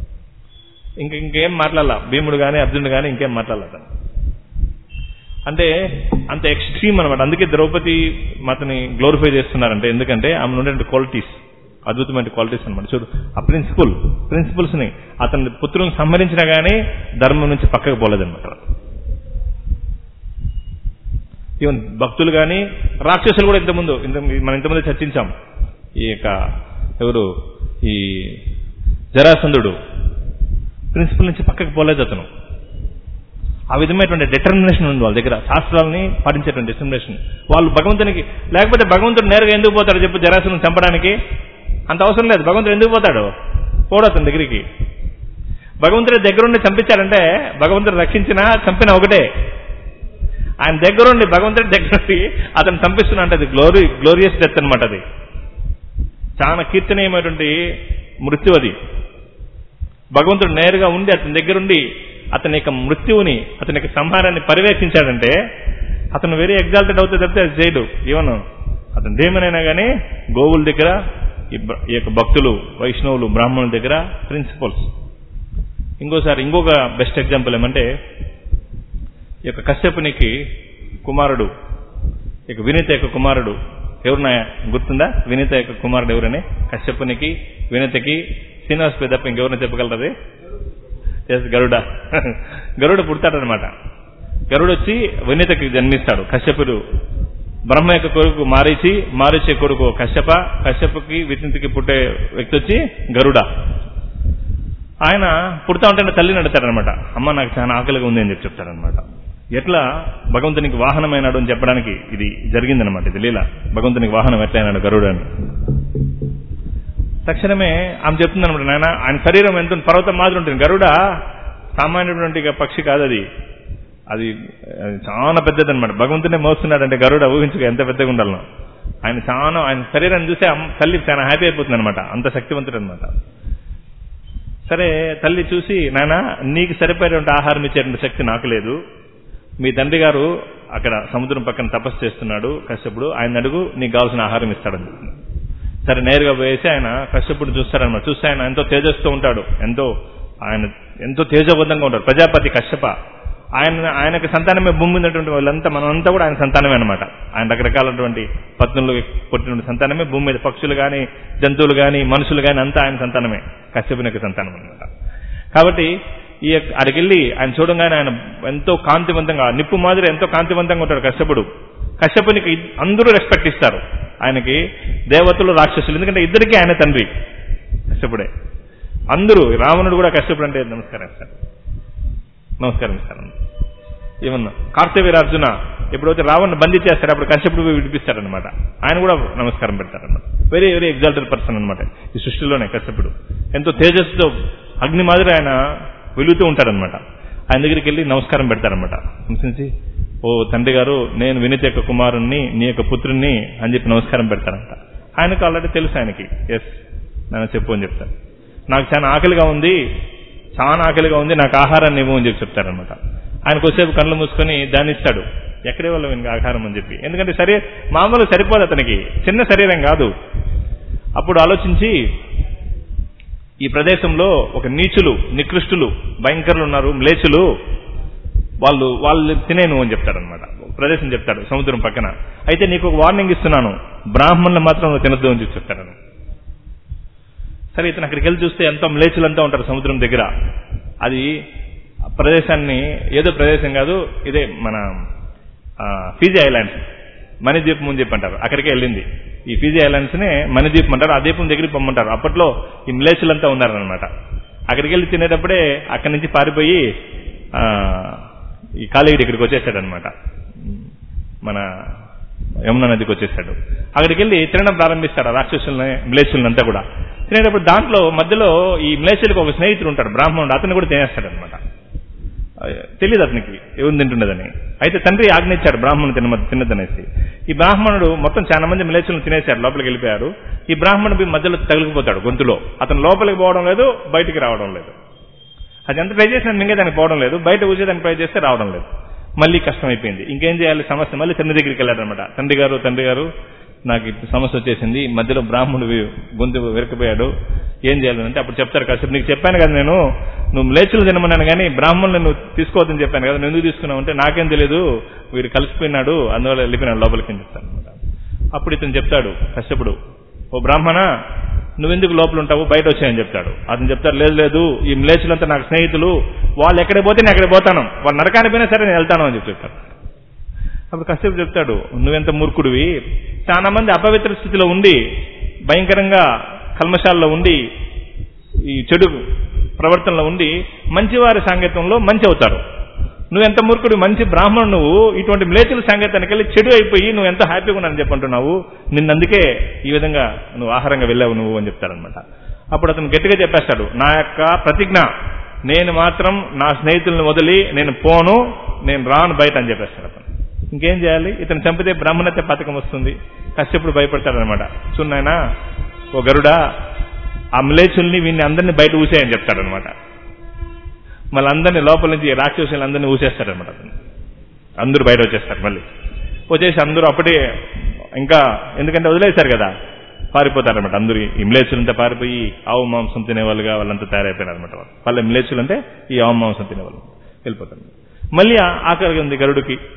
Speaker 1: ఇంక ఇంకేం మాట్లాడాల భీముడు కానీ అర్జునుడు కానీ ఇంకేం మాట్లాడాల అతను అంటే అంత ఎక్స్ట్రీమ్ అనమాట అందుకే ద్రౌపది మాతని గ్లోరిఫై చేస్తున్నారంటే ఎందుకంటే ఆమె ఉండే క్వాలిటీస్ అద్భుతమైన క్వాలిటీస్ అనమాట చూడు ఆ ప్రిన్సిపల్ ప్రిన్సిపల్స్ ని అతని పుత్రులను సంహరించినా గానీ ధర్మం నుంచి పక్కకు పోలేదన్నమాట ఈవెన్ భక్తులు కానీ రాక్షసులు కూడా ఇంతకుముందు ఇంత మనం ఇంతకుముందు చర్చించాం ఈ యొక్క ఎవరు ఈ జరాసంధుడు ప్రిన్సిపల్ నుంచి పక్కకు పోలేదు అతను ఆ విధమైనటువంటి డిటర్మినేషన్ ఉంది వాళ్ళ దగ్గర శాస్త్రాలని పాటించేటువంటి డిటర్మినేషన్ వాళ్ళు భగవంతునికి లేకపోతే భగవంతుడు నేరుగా ఎందుకు పోతాడు చెప్పు జరాసును చంపడానికి అంత అవసరం లేదు భగవంతుడు ఎందుకు పోతాడు పోడు అతని దగ్గరికి భగవంతుడి దగ్గరుండి చంపించాడంటే భగవంతుడు రక్షించినా చంపినా ఒకటే ఆయన దగ్గరుండి భగవంతుడి దగ్గరుండి అతను చంపిస్తున్నా అంటే అది గ్లోరీ గ్లోరియస్ డెత్ అనమాట అది చాలా కీర్తనీయమైనటువంటి మృత్యు అది భగవంతుడు నేరుగా ఉండి అతని దగ్గరుండి అతని యొక్క మృత్యువుని అతని యొక్క సంహారాన్ని పర్యవేక్షించాడంటే అతను వెరీ ఎగ్జాల్టెడ్ అవుతే తప్పితే అది చేయడు ఈవెన్ అతను దేమనైనా కానీ గోవుల దగ్గర ఈ బ- ఈ యొక్క భక్తులు వైష్ణవులు బ్రాహ్మణుల దగ్గర ప్రిన్సిపల్స్ ఇంకోసారి ఇంకొక బెస్ట్ ఎగ్జాంపుల్ ఏమంటే ఈ యొక్క కశ్యపునికి కుమారుడు ఇక వినీత యొక్క కుమారుడు ఎవరు నాయ గుర్తుందా వినీత యొక్క కుమారుడు ఎవరని కశ్యపునికి వినీతకి శ్రీనివాస్ పెద్దప్ప ఇంకెవరిని చెప్పగలరు ఎస్ గరుడ గరుడ పుడతాడనమాట గరుడు వచ్చి వినీతకి జన్మిస్తాడు కశ్యపుడు బ్రహ్మ యొక్క కొడుకు మారీచి మారీచి కొడుకు కశ్యప కశ్యపుకి వితింతికి పుట్టే వ్యక్తి వచ్చి గరుడ ఆయన పుడతా ఉంటే తల్లిని అడుగుతాడనమాట అమ్మ నాకు చాలా ఆకలిగా ఉంది అని చెప్పి చెప్తాడనమాట ఎట్లా భగవంతునికి వాహనమైనాడు అని చెప్పడానికి ఇది జరిగిందనమాట ఇది లీల భగవంతునికి వాహనం ఎట్లయినాడు గరుడు అని తక్షణమే ఆమె చెప్తుంది అనమాట నాయన ఆయన శరీరం ఎంత పర్వతం మాదిరి ఉంటుంది గరుడ సామాన్యమైనటువంటి ఇక పక్షి కాదు అది అది అది చాలా పెద్దదన్నమాట భగవంతునే మోస్తున్నాడంటే గరుడ ఊహించుకో ఎంత పెద్దగా ఉండాలను ఆయన చాలా ఆయన శరీరాన్ని చూస్తే అమ్మ- తల్లి చాలా హ్యాపీ అయిపోతుంది అనమాట అంత శక్తివంతుడు అనమాట సరే తల్లి చూసి నాయన నీకు సరిపోయేటువంటి ఆహారం ఇచ్చేటువంటి శక్తి నాకు లేదు మీ తండ్రి గారు అక్కడ సముద్రం పక్కన తపస్సు చేస్తున్నాడు కశ్యపుడు ఆయన అడుగు నీకు కావాల్సిన ఆహారం ఇస్తాడని చెప్తుంది సరే నేరుగా పోయేసి ఆయన కశ్యపుడు చూస్తారనమాట చూస్తే ఆయన ఎంతో తేజస్తో ఉంటాడు ఎంతో ఆయన ఎంతో తేజవంతంగా ఉంటాడు ప్రజాపతి కశ్యప ఆయన ఆయనకు సంతానమే భూమి ఉన్నటువంటి వాళ్ళంతా మనమంతా కూడా ఆయన సంతానమే అనమాట ఆయన రకరకాలటువంటి పత్నులు పుట్టిన సంతానమే భూమి మీద పక్షులు కానీ జంతువులు కానీ మనుషులు కానీ అంతా ఆయన సంతానమే కశ్యపుని యొక్క సంతానం అనమాట కాబట్టి ఈ యొక్క అడికెళ్ళి ఆయన చూడంగానే ఆయన ఎంతో కాంతివంతంగా నిప్పు మాదిరి ఎంతో కాంతివంతంగా ఉంటాడు కశ్యపుడు కశ్యపునికి ఇద్- అందరూ రెస్పెక్ట్ ఇస్తారు ఆయనకి దేవతలు రాక్షసులు ఎందుకంటే ఇద్దరికీ ఆయన తండ్రి కశ్యపుడే అందరూ రావణుడు కూడా కశ్యపుడు అంటే నమస్కారం ఇస్తారు నమస్కారం ఇస్తారు ఏమన్నా కార్తవీరార్జున ఎప్పుడైతే రావణ్ బందీ చేస్తారో అప్పుడు కశ్యపుడు పోయి విడిపిస్తారనమాట ఆయన కూడా నమస్కారం పెడతారనమాట వెరీ వెరీ ఎగ్జాల్టెడ్ పర్సన్ అనమాట ఈ సృష్టిలోనే కశ్యపుడు ఎంతో తేజస్సుతో అగ్ని మాదిరి ఆయన వెలుగుతూ ఉంటాడనమాట ఆయన దగ్గరికి వెళ్ళి నమస్కారం పెడతారనమాట నమస్కరించి ఓ తండ్రి గారు నేను వినీత యొక్క కుమారుణ్ణి నీ యొక్క పుత్రుణ్ణి అని చెప్పి నమస్కారం పెడతారంట ఆయనకు ఆల్రెడీ తెలుసు ఆయనకి ఎస్ నన్ను చెప్పు అని చెప్తారు నాకు చాలా ఆకలిగా ఉంది చాలా ఆకలిగా ఉంది నాకు ఆహారాన్ని ఇవ్వు అని చెప్పి చెప్తారనమాట ఆయన కొద్దిసేపు కళ్ళు మూసుకొని దాన్ని ఇస్తాడు ఎక్కడే వాళ్ళ వీనికి ఆహారం అని చెప్పి ఎందుకంటే సరే మామూలు సరిపోదు అతనికి చిన్న శరీరం కాదు అప్పుడు ఆలోచించి ఈ ప్రదేశంలో ఒక నీచులు నికృష్టులు భయంకరులు ఉన్నారు మ్లేచులు వాళ్ళు వాళ్ళు తినేను అని చెప్తాడనమాట ప్రదేశం చెప్తాడు సముద్రం పక్కన అయితే నీకు ఒక వార్నింగ్ ఇస్తున్నాను బ్రాహ్మణులు మాత్రం నువ్వు తినద్దు అని చెప్పి చెప్తాడు సరే ఇతను అక్కడికి వెళ్ళి చూస్తే ఎంతో మ్లేచులంతా ఉంటారు సముద్రం దగ్గర అది ఆ ప్రదేశాన్ని ఏదో ప్రదేశం కాదు ఇదే మన ఆ, ఫీజీ ఐలాండ్స్ మణిద్వీపం అని చెప్పి అంటారు అక్కడికే వెళ్ళింది ఈ ఫీజీ ఐలాండ్స్ నే మణిద్వీపం అంటారు ఆ ద్వీపం దగ్గరికి పొమ్మంటారు అప్పట్లో ఈ మ్లేచులంతా ఉన్నారనమాట అక్కడికి వెళ్ళి తినేటప్పుడే అక్కడి నుంచి పారిపోయి ఆ, ఈ కాలేయుడు ఇక్కడికి వచ్చేసాడనమాట మన యమునా నదికి వచ్చేసాడు అక్కడికి వెళ్ళి తినడం ప్రారంభిస్తాడు ఆ రాక్షసుల్ని మ్లేచులంతా కూడా తినేటప్పుడు దాంట్లో మధ్యలో ఈ మ్లేచులకు ఒక స్నేహితుడు ఉంటాడు బ్రాహ్మణుడు అతను కూడా తినేస్తాడు అనమాట తెలియదు అతనికి ఎవరు తింటున్నదని అయితే తండ్రి ఆజ్ఞించాడు బ్రాహ్మణుడు తిన తినదనేసి ఈ బ్రాహ్మణుడు మొత్తం చాలా మంది మ్లేచులను తినేశారు లోపలికి వెళ్ళిపోయారు ఈ బ్రాహ్మణుడు మధ్యలో తగిలిపోతాడు గొంతులో అతను లోపలికి పోవడం లేదు బయటికి రావడం లేదు అది ఎంత ట్రై చేసినా మింగేదానికి పోవడం లేదు బయట ఊసేదానికి ట్రై చేస్తే రావడం లేదు మళ్ళీ కష్టమైపోయింది ఇంకేం చేయాలి సమస్య మళ్ళీ తండ్రి దగ్గరికి వెళ్ళాడనమాట తండ్రి గారు తండ్రి గారు నాకు ఇప్పుడు సమస్య వచ్చేసింది మధ్యలో బ్రాహ్మణుడు వి- గొంతు వెరకపోయాడు ఏం చేయాలంటే అప్పుడు చెప్తారు కాసేపు నీకు చెప్పాను కదా నేను నువ్వు లేచులు తినమన్నాను కానీ బ్రాహ్మణులు నువ్వు తీసుకోవద్దని చెప్పాను కదా నువ్వు ఎందుకు తీసుకున్నావు అంటే నాకేం తెలియదు వీడు కలిసిపోయినాడు అందువల్ల వెళ్ళిపోయినాడు లోపలికి అని చెప్తాను అనమాట అప్పుడు ఇతను చెప్తాడు కశ్యపుడు ఓ బ్రాహ్మణ నువ్వెందుకు లోపల ఉంటావు బయట వచ్చాయని చెప్తాడు అతను చెప్తాడు లేదు లేదు ఈ మ్లేచులంతా నాకు స్నేహితులు వాళ్ళు ఎక్కడికి పోతే నేను అక్కడికి పోతాను వాళ్ళు నరకానికి పోయినా సరే నేను వెళ్తాను అని చెప్పి చెప్తాడు అప్పుడు కశ్యపు చెప్తాడు నువ్వెంత మూర్ఖుడివి చాలా మంది అపవిత్ర స్థితిలో ఉండి భయంకరంగా కల్మశాల్లో ఉండి ఈ చెడు ప్రవర్తనలో ఉండి మంచివారి సాంగత్యంలో మంచి అవుతారు నువ్వు ఎంత మూర్ఖుడు మంచి బ్రాహ్మణుడు నువ్వు ఇటువంటి మ్లేచుల సంగతానికి వెళ్ళి చెడు అయిపోయి నువ్వు ఎంత హ్యాపీగా ఉన్నానని చెప్పంటున్నావు నిన్నందుకే ఈ విధంగా నువ్వు ఆహారంగా వెళ్ళావు నువ్వు అని చెప్తారనమాట అప్పుడు అతను గట్టిగా చెప్పేస్తాడు నా యొక్క ప్రతిజ్ఞ నేను మాత్రం నా స్నేహితులను వదిలి నేను పోను నేను రాను బయట అని చెప్పేస్తాడు అతను ఇంకేం చేయాలి ఇతను చంపితే బ్రాహ్మణత్య పథకం వస్తుంది కశ్యపుడు భయపడతాడనమాట చూన్నాయనా ఓ గరుడా ఆ మ్లేచుల్ని వీడిని అందరినీ బయట ఊసేయని చెప్తాడనమాట మళ్ళీ అందరినీ లోపల నుంచి రాక్షసులు అందరినీ ఊసేస్తాడనమాట అతను అందరూ బయట వచ్చేస్తారు మళ్ళీ వచ్చేసి అందరూ అప్పుడే ఇంకా ఎందుకంటే వదిలేశారు కదా పారిపోతారనమాట అందరూ ఈ మ్లేచులంతా పారిపోయి ఆవు మాంసం తినేవాళ్ళుగా వాళ్ళంతా తయారైపోయారు అనమాట వాళ్ళ మ్లేచులు అంటే ఈ ఆవు మాంసం తినేవాళ్ళు వెళ్ళిపోతారు మళ్ళీ ఆ- ఆఖరికి ఉంది గరుడికి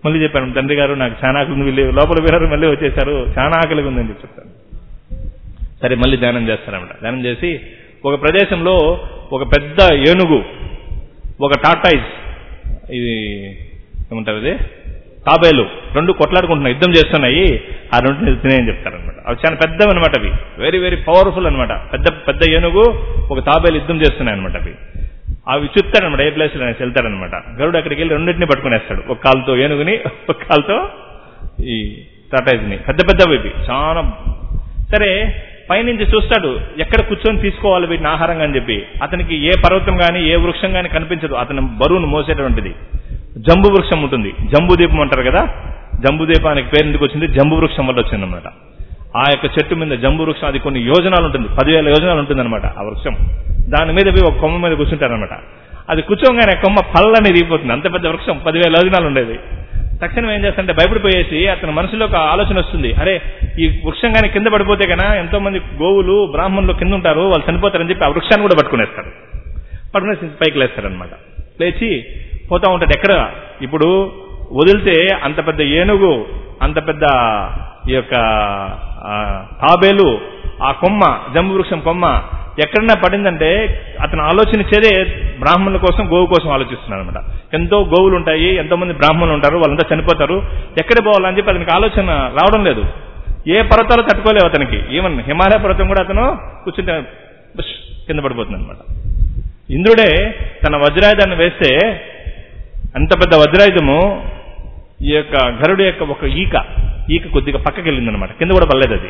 Speaker 1: మళ్ళీ చెప్పాను తండ్రి గారు నాకు చాలా ఆకలి ఉంది వీళ్ళు లోపల పోయారు మళ్ళీ వచ్చేసారు చాలా ఆకలిగా ఉందని చెప్పి చెప్తాను సరే మళ్ళీ ధ్యానం చేస్తారన్నమాట ధ్యానం చేసి ఒక ప్రదేశంలో ఒక పెద్ద ఏనుగు ఒక టాటాయిస్ ఇది ఏమంటారు ఇది తాబేలు రెండు కొట్లాడుకుంటున్నాయి యుద్ధం చేస్తున్నాయి ఆ రెండు తినేయని చెప్తారనమాట అవి చాలా పెద్దవి అనమాట అవి వెరీ వెరీ పవర్ఫుల్ అనమాట పెద్ద పెద్ద ఏనుగు ఒక తాబేలు యుద్ధం చేస్తున్నాయి అనమాట అవి అవి చూస్తాడనమాట ఏ ప్లేస్ అనేసి వెళ్తాడనమాట గరుడు అక్కడికి వెళ్ళి రెండింటిని పట్టుకునేస్తాడు ఒక కాలుతో ఏనుగుని ఒక కాలుతో ఈ టాటాయిస్ని పెద్ద పెద్దవి ఇవి చాలా సరే పైనుంచి చూస్తాడు ఎక్కడ కూర్చొని తీసుకోవాలి వీటిని ఆహారంగా అని చెప్పి అతనికి ఏ పర్వతం కానీ ఏ వృక్షం కానీ కనిపించదు అతని బరువును మోసేటువంటిది జంబు వృక్షం ఉంటుంది జంబు దీపం అంటారు కదా జంబు దీపానికి పేరు ఎందుకు వచ్చింది జంబు వృక్షం వల్ల వచ్చిందన్నమాట ఆ యొక్క చెట్టు మీద జంబు వృక్షం అది కొన్ని యోజనాలు ఉంటుంది పదివేల యోజనాలు ఉంటుందన్నమాట ఆ వృక్షం దాని మీద పోయి ఒక కొమ్మ మీద కూర్చుంటారనమాట అది కూర్చోగానే కొమ్మ పళ్ళని దిగిపోతుంది అంత పెద్ద వృక్షం పదివేల యోజనాలు ఉండేది తక్షణం ఏం చేస్తాడంటే భయపడిపోయేసి అతని మనసులో ఒక ఆలోచన వస్తుంది అరే ఈ వృక్షం కానీ కింద పడిపోతే కన్నా ఎంతో మంది గోవులు బ్రాహ్మణులు కింద ఉంటారు వాళ్ళు చనిపోతారని చెప్పి ఆ వృక్షాన్ని కూడా పట్టుకునేస్తారు పట్టుకునేసి పైకి లేస్తారనమాట లేచి పోతా ఉంటాడు ఎక్కడ ఇప్పుడు వదిలితే అంత పెద్ద ఏనుగు అంత పెద్ద ఈ యొక్క ఆ, తాబేలు ఆ కొమ్మ జంబు వృక్షం కొమ్మ ఎక్కడన్నా పడిందంటే అతను ఆలోచించేదే బ్రాహ్మణుల కోసం గోవు కోసం ఆలోచిస్తున్నాడు అనమాట ఎంతో గోవులు ఉంటాయి ఎంతో మంది బ్రాహ్మణులు ఉంటారు వాళ్ళంతా చనిపోతారు ఎక్కడ పోవాలని చెప్పి అతనికి ఆలోచన రావడం లేదు ఏ పర్వతాలు తట్టుకోలేవు అతనికి ఈవెన్ హిమాలయ పర్వతం కూడా అతను కూర్చుంటే బుష్ కింద పడిపోతుంది అనమాట ఇంద్రుడే తన వజ్రాయుధాన్ని వేస్తే అంత పెద్ద వజ్రాయుధము ఈ యొక్క గరుడు యొక్క ఒక ఈక ఈక కొద్దిగా పక్కకి వెళ్ళిందనమాట కింద కూడా పడలేదు అది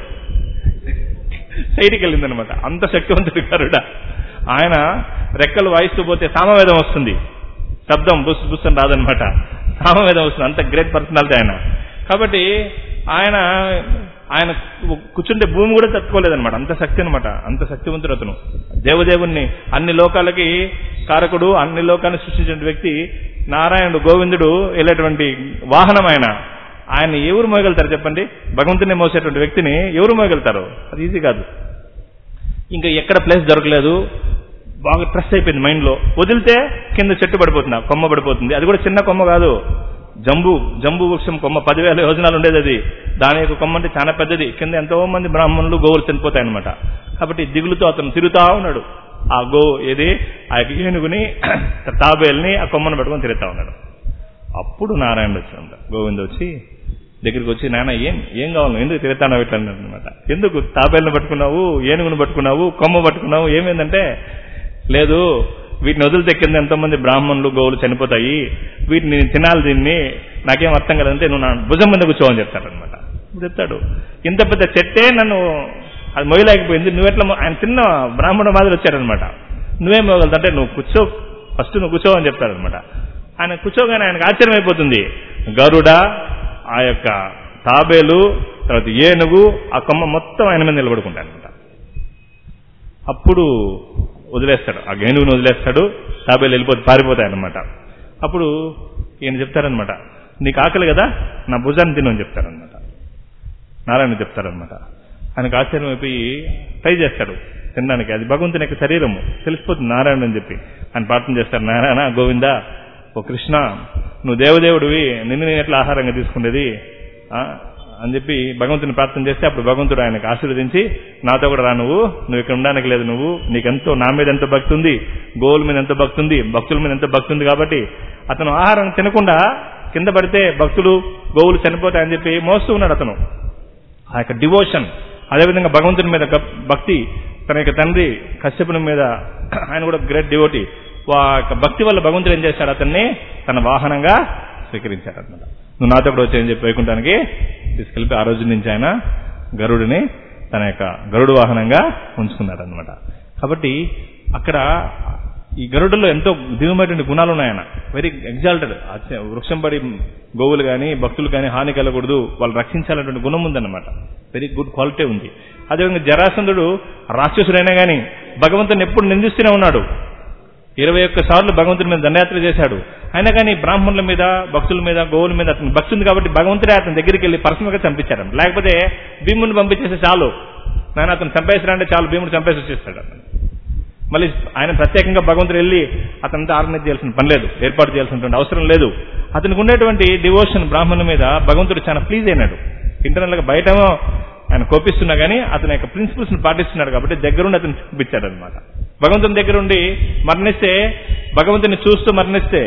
Speaker 1: సైడ్కి వెళ్ళిందనమాట అంత శక్తివంతుడు గరుడ ఆయన రెక్కలు వాయిస్తూ పోతే సామవేదం వస్తుంది శబ్దం బుస్ బుస్ అని రాదనమాట సామవేదం వస్తుంది అంత గ్రేట్ పర్సనాలిటీ ఆయన కాబట్టి ఆయన ఆయన కూర్చుంటే భూమి కూడా తట్టుకోలేదన్నమాట అంత శక్తి అనమాట అంత శక్తివంతుడు అతను దేవదేవుణ్ణి అన్ని లోకాలకి కారకుడు అన్ని లోకాన్ని సృష్టించిన వ్యక్తి నారాయణుడు గోవిందుడు వెళ్ళేటువంటి వాహనం ఆయన ఆయన ఎవరు మోయగలుగుతారు చెప్పండి భగవంతుని మోసేటువంటి వ్యక్తిని ఎవరు మోయగలుగుతారు అది ఈజీ కాదు ఇంకా ఎక్కడ ప్లేస్ దొరకలేదు బాగా స్ట్రెస్ అయిపోయింది మైండ్లో వదిలితే కింద చెట్టు పడిపోతుంది ఆ కొమ్మ పడిపోతుంది అది కూడా చిన్న కొమ్మ కాదు జంబు జంబు వృక్షం కొమ్మ పదివేల యోజనాలు ఉండేది అది దాని యొక్క కొమ్మ అంటే చాలా పెద్దది కింద ఎంతో మంది బ్రాహ్మణులు గోవులు చనిపోతాయన్నమాట కాబట్టి దిగులుతో అతను తిరుగుతా ఉన్నాడు ఆ గో ఏది ఆ యొక్క ఏనుగుని తాబేల్ని ఆ కొమ్మను పట్టుకొని తిరుగుతా ఉన్నాడు అప్పుడు నారాయణ వచ్చాడు గోవింద్ వచ్చి దగ్గరికి వచ్చి నాన్న ఏం ఏం కావాలి ఎందుకు తిరుగుతాను ఇట్లా అనమాట ఎందుకు తాబేలను పట్టుకున్నావు ఏనుగును పట్టుకున్నావు కొమ్మ పట్టుకున్నావు ఏమైందంటే లేదు వీటిని వదిలితే కింద ఎంతో మంది బ్రాహ్మణులు గోవులు చనిపోతాయి వీటిని నేను తినాలి దీన్ని నాకేం అర్థం కదంటే నువ్వు నా భుజం మీద కూర్చోవని చెప్తాడనమాట చెప్తాడు ఇంత పెద్ద చెట్టే నన్ను అది మొయ్యలేకపోయింది నువ్వెట్లా మొ- ఆయన చిన్న బ్రాహ్మణ మాదిరి వచ్చాడనమాట నువ్వేం మోగలుగుతా నువ్వు కూర్చో ఫస్ట్ నువ్వు కూర్చో అని చెప్తాడనమాట ఆయన కూర్చోగానే ఆయనకు ఆశ్చర్యం అయిపోతుంది గరుడ ఆ యొక్క తాబేలు తర్వాత ఏనుగు ఆ కొమ్మ మొత్తం ఆయన మీద నిలబడుకుంటాడనమాట అప్పుడు వదిలేస్తాడు ఆ ఏనుగుని వదిలేస్తాడు తాబేలు వెళ్ళిపోతే పారిపోతాయి అనమాట అప్పుడు ఈయన చెప్తారనమాట నీకు ఆకలి కదా నా భుజాన్ని తినని చెప్తారనమాట నారాయణ చెప్తారనమాట ఆయనకు ఆశ్చర్యం అయిపోయి ట్రై చేస్తాడు తినడానికి అది భగవంతుని యొక్క శరీరము తెలిసిపోతుంది నారాయణ అని చెప్పి ఆయన ప్రార్థన చేస్తారు నారాయణ గోవింద ఓ కృష్ణ నువ్వు దేవదేవుడివి నిన్ను నేను ఎట్లా ఆహారంగా తీసుకునేది ఆ? అని చెప్పి భగవంతుని ప్రార్థన చేస్తే అప్పుడు భగవంతుడు ఆయనకు ఆశీర్వదించి నాతో కూడా రా నువ్వు నువ్వు ఇక్కడ ఉండడానికి లేదు నువ్వు నీకెంతో నా మీద ఎంతో భక్తి ఉంది గోవుల మీద ఎంతో భక్తి ఉంది భక్తుల మీద ఎంతో భక్తి ఉంది కాబట్టి అతను ఆహారం తినకుండా కింద పడితే భక్తులు గోవులు చనిపోతాయని చెప్పి మోస్తూ ఉన్నాడు అతను ఆ యొక్క డివోషన్ అదేవిధంగా భగవంతుని మీద గప్- భక్తి తన యొక్క తండ్రి కశ్యపుని మీద ఆయన కూడా గ్రేట్ డివోటీ ఆ యొక్క భక్తి వల్ల భగవంతుడు ఏం చేశాడు అతన్ని తన వాహనంగా స్వీకరించాడు అనమాట నువ్వు నాతో కూడా వచ్చాయని చెప్పి వైకుంఠానికి తీసుకెళ్ళి ఆ రోజు నుంచి ఆయన గరుడిని తన యొక్క గరుడు వాహనంగా ఉంచుకున్నాడు అనమాట కాబట్టి అక్కడ ఈ గరుడులో ఎంతో దిగుమైనటువంటి గుణాలు ఉన్నాయన వెరీ ఎగ్జాల్టెడ్ వృక్షం పడి గోవులు కానీ భక్తులు కానీ హాని కలగకూడదు వాళ్ళు రక్షించాలన్నటువంటి గుణం ఉందన్నమాట వెరీ గుడ్ క్వాలిటీ ఉంది అదేవిధంగా జరాసంధుడు రాక్షసుడైనా కానీ భగవంతుని ఎప్పుడు నిందిస్తూనే ఉన్నాడు ఇరవై ఒక్క సార్లు భగవంతుడి మీద దండయాత్ర చేశాడు అయినా కానీ బ్రాహ్మణుల మీద భక్తుల మీద గోవుల మీద అతను భక్తి ఉంది కాబట్టి భగవంతుడే అతని దగ్గరికి వెళ్ళి పర్సనల్గా చంపించాడు లేకపోతే భీముని పంపించేస్తే చాలు నాన్న అతను చంపేసిరా అంటే చాలు భీముడు చంపేసి వచ్చేస్తాడు అతను మళ్ళీ ఆయన ప్రత్యేకంగా భగవంతుడు వెళ్ళి అతనితో ఆర్గనైజ్ చేయాల్సిన పని లేదు ఏర్పాటు చేయాల్సినటువంటి అవసరం లేదు అతనికి ఉండేటువంటి డివోషన్ బ్రాహ్మణుల మీద భగవంతుడు చాలా ప్లీజ్ అయినాడు ఇంటర్నల్ గా బయటేమో ఆయన కోపిస్తున్నా కానీ అతని యొక్క ప్రిన్సిపల్స్ ని పాటిస్తున్నాడు కాబట్టి దగ్గరుండి అతను చూపించాడు అనమాట భగవంతుని దగ్గరుండి మరణిస్తే భగవంతుని చూస్తూ మరణిస్తే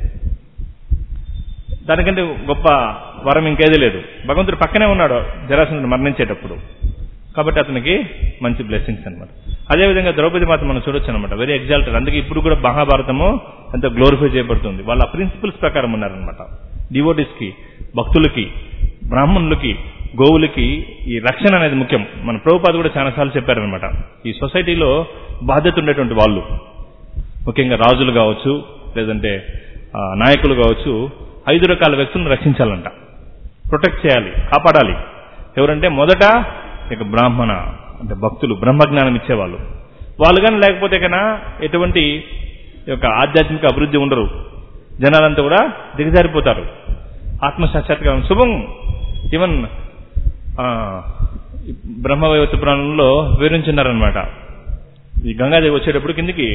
Speaker 1: దానికంటే గొప్ప వరం ఇంకేది లేదు భగవంతుడు పక్కనే ఉన్నాడు జరాసంధుడు మరణించేటప్పుడు కాబట్టి అతనికి మంచి బ్లెస్సింగ్స్ అనమాట అదేవిధంగా ద్రౌపది మాత మనం చూడొచ్చు అనమాట వెరీ ఎగ్జాల్టెడ్ అందుకే ఇప్పుడు కూడా మహాభారతము ఎంతో గ్లోరిఫై చేయబడుతుంది వాళ్ళ ప్రిన్సిపల్స్ ప్రకారం ఉన్నారనమాట డివోటీస్ కి భక్తులకి బ్రాహ్మణులకి గోవులకి ఈ రక్షణ అనేది ముఖ్యం మన ప్రభుపాద కూడా చాలాసార్లు చెప్పారనమాట ఈ సొసైటీలో బాధ్యత ఉండేటువంటి వాళ్ళు ముఖ్యంగా రాజులు కావచ్చు లేదంటే ఆ, నాయకులు కావచ్చు ఐదు రకాల వ్యక్తులను రక్షించాలంట ప్రొటెక్ట్ చేయాలి కాపాడాలి ఎవరంటే మొదట ఇక బ్రాహ్మణ అంటే భక్తులు బ్రహ్మజ్ఞానం ఇచ్చేవాళ్ళు వాళ్ళు కానీ లేకపోతే కన్నా ఎటువంటి ఈ యొక్క ఆధ్యాత్మిక అభివృద్ధి ఉండరు జనాలంతా కూడా దిగజారిపోతారు ఆత్మ సాక్షాత్కారం శుభం ఈవెన్ ఆ, ఈ బ్రహ్మవైవత్వ పురాణంలో వివరించున్నారనమాట ఈ గంగాదేవి వచ్చేటప్పుడు కిందికి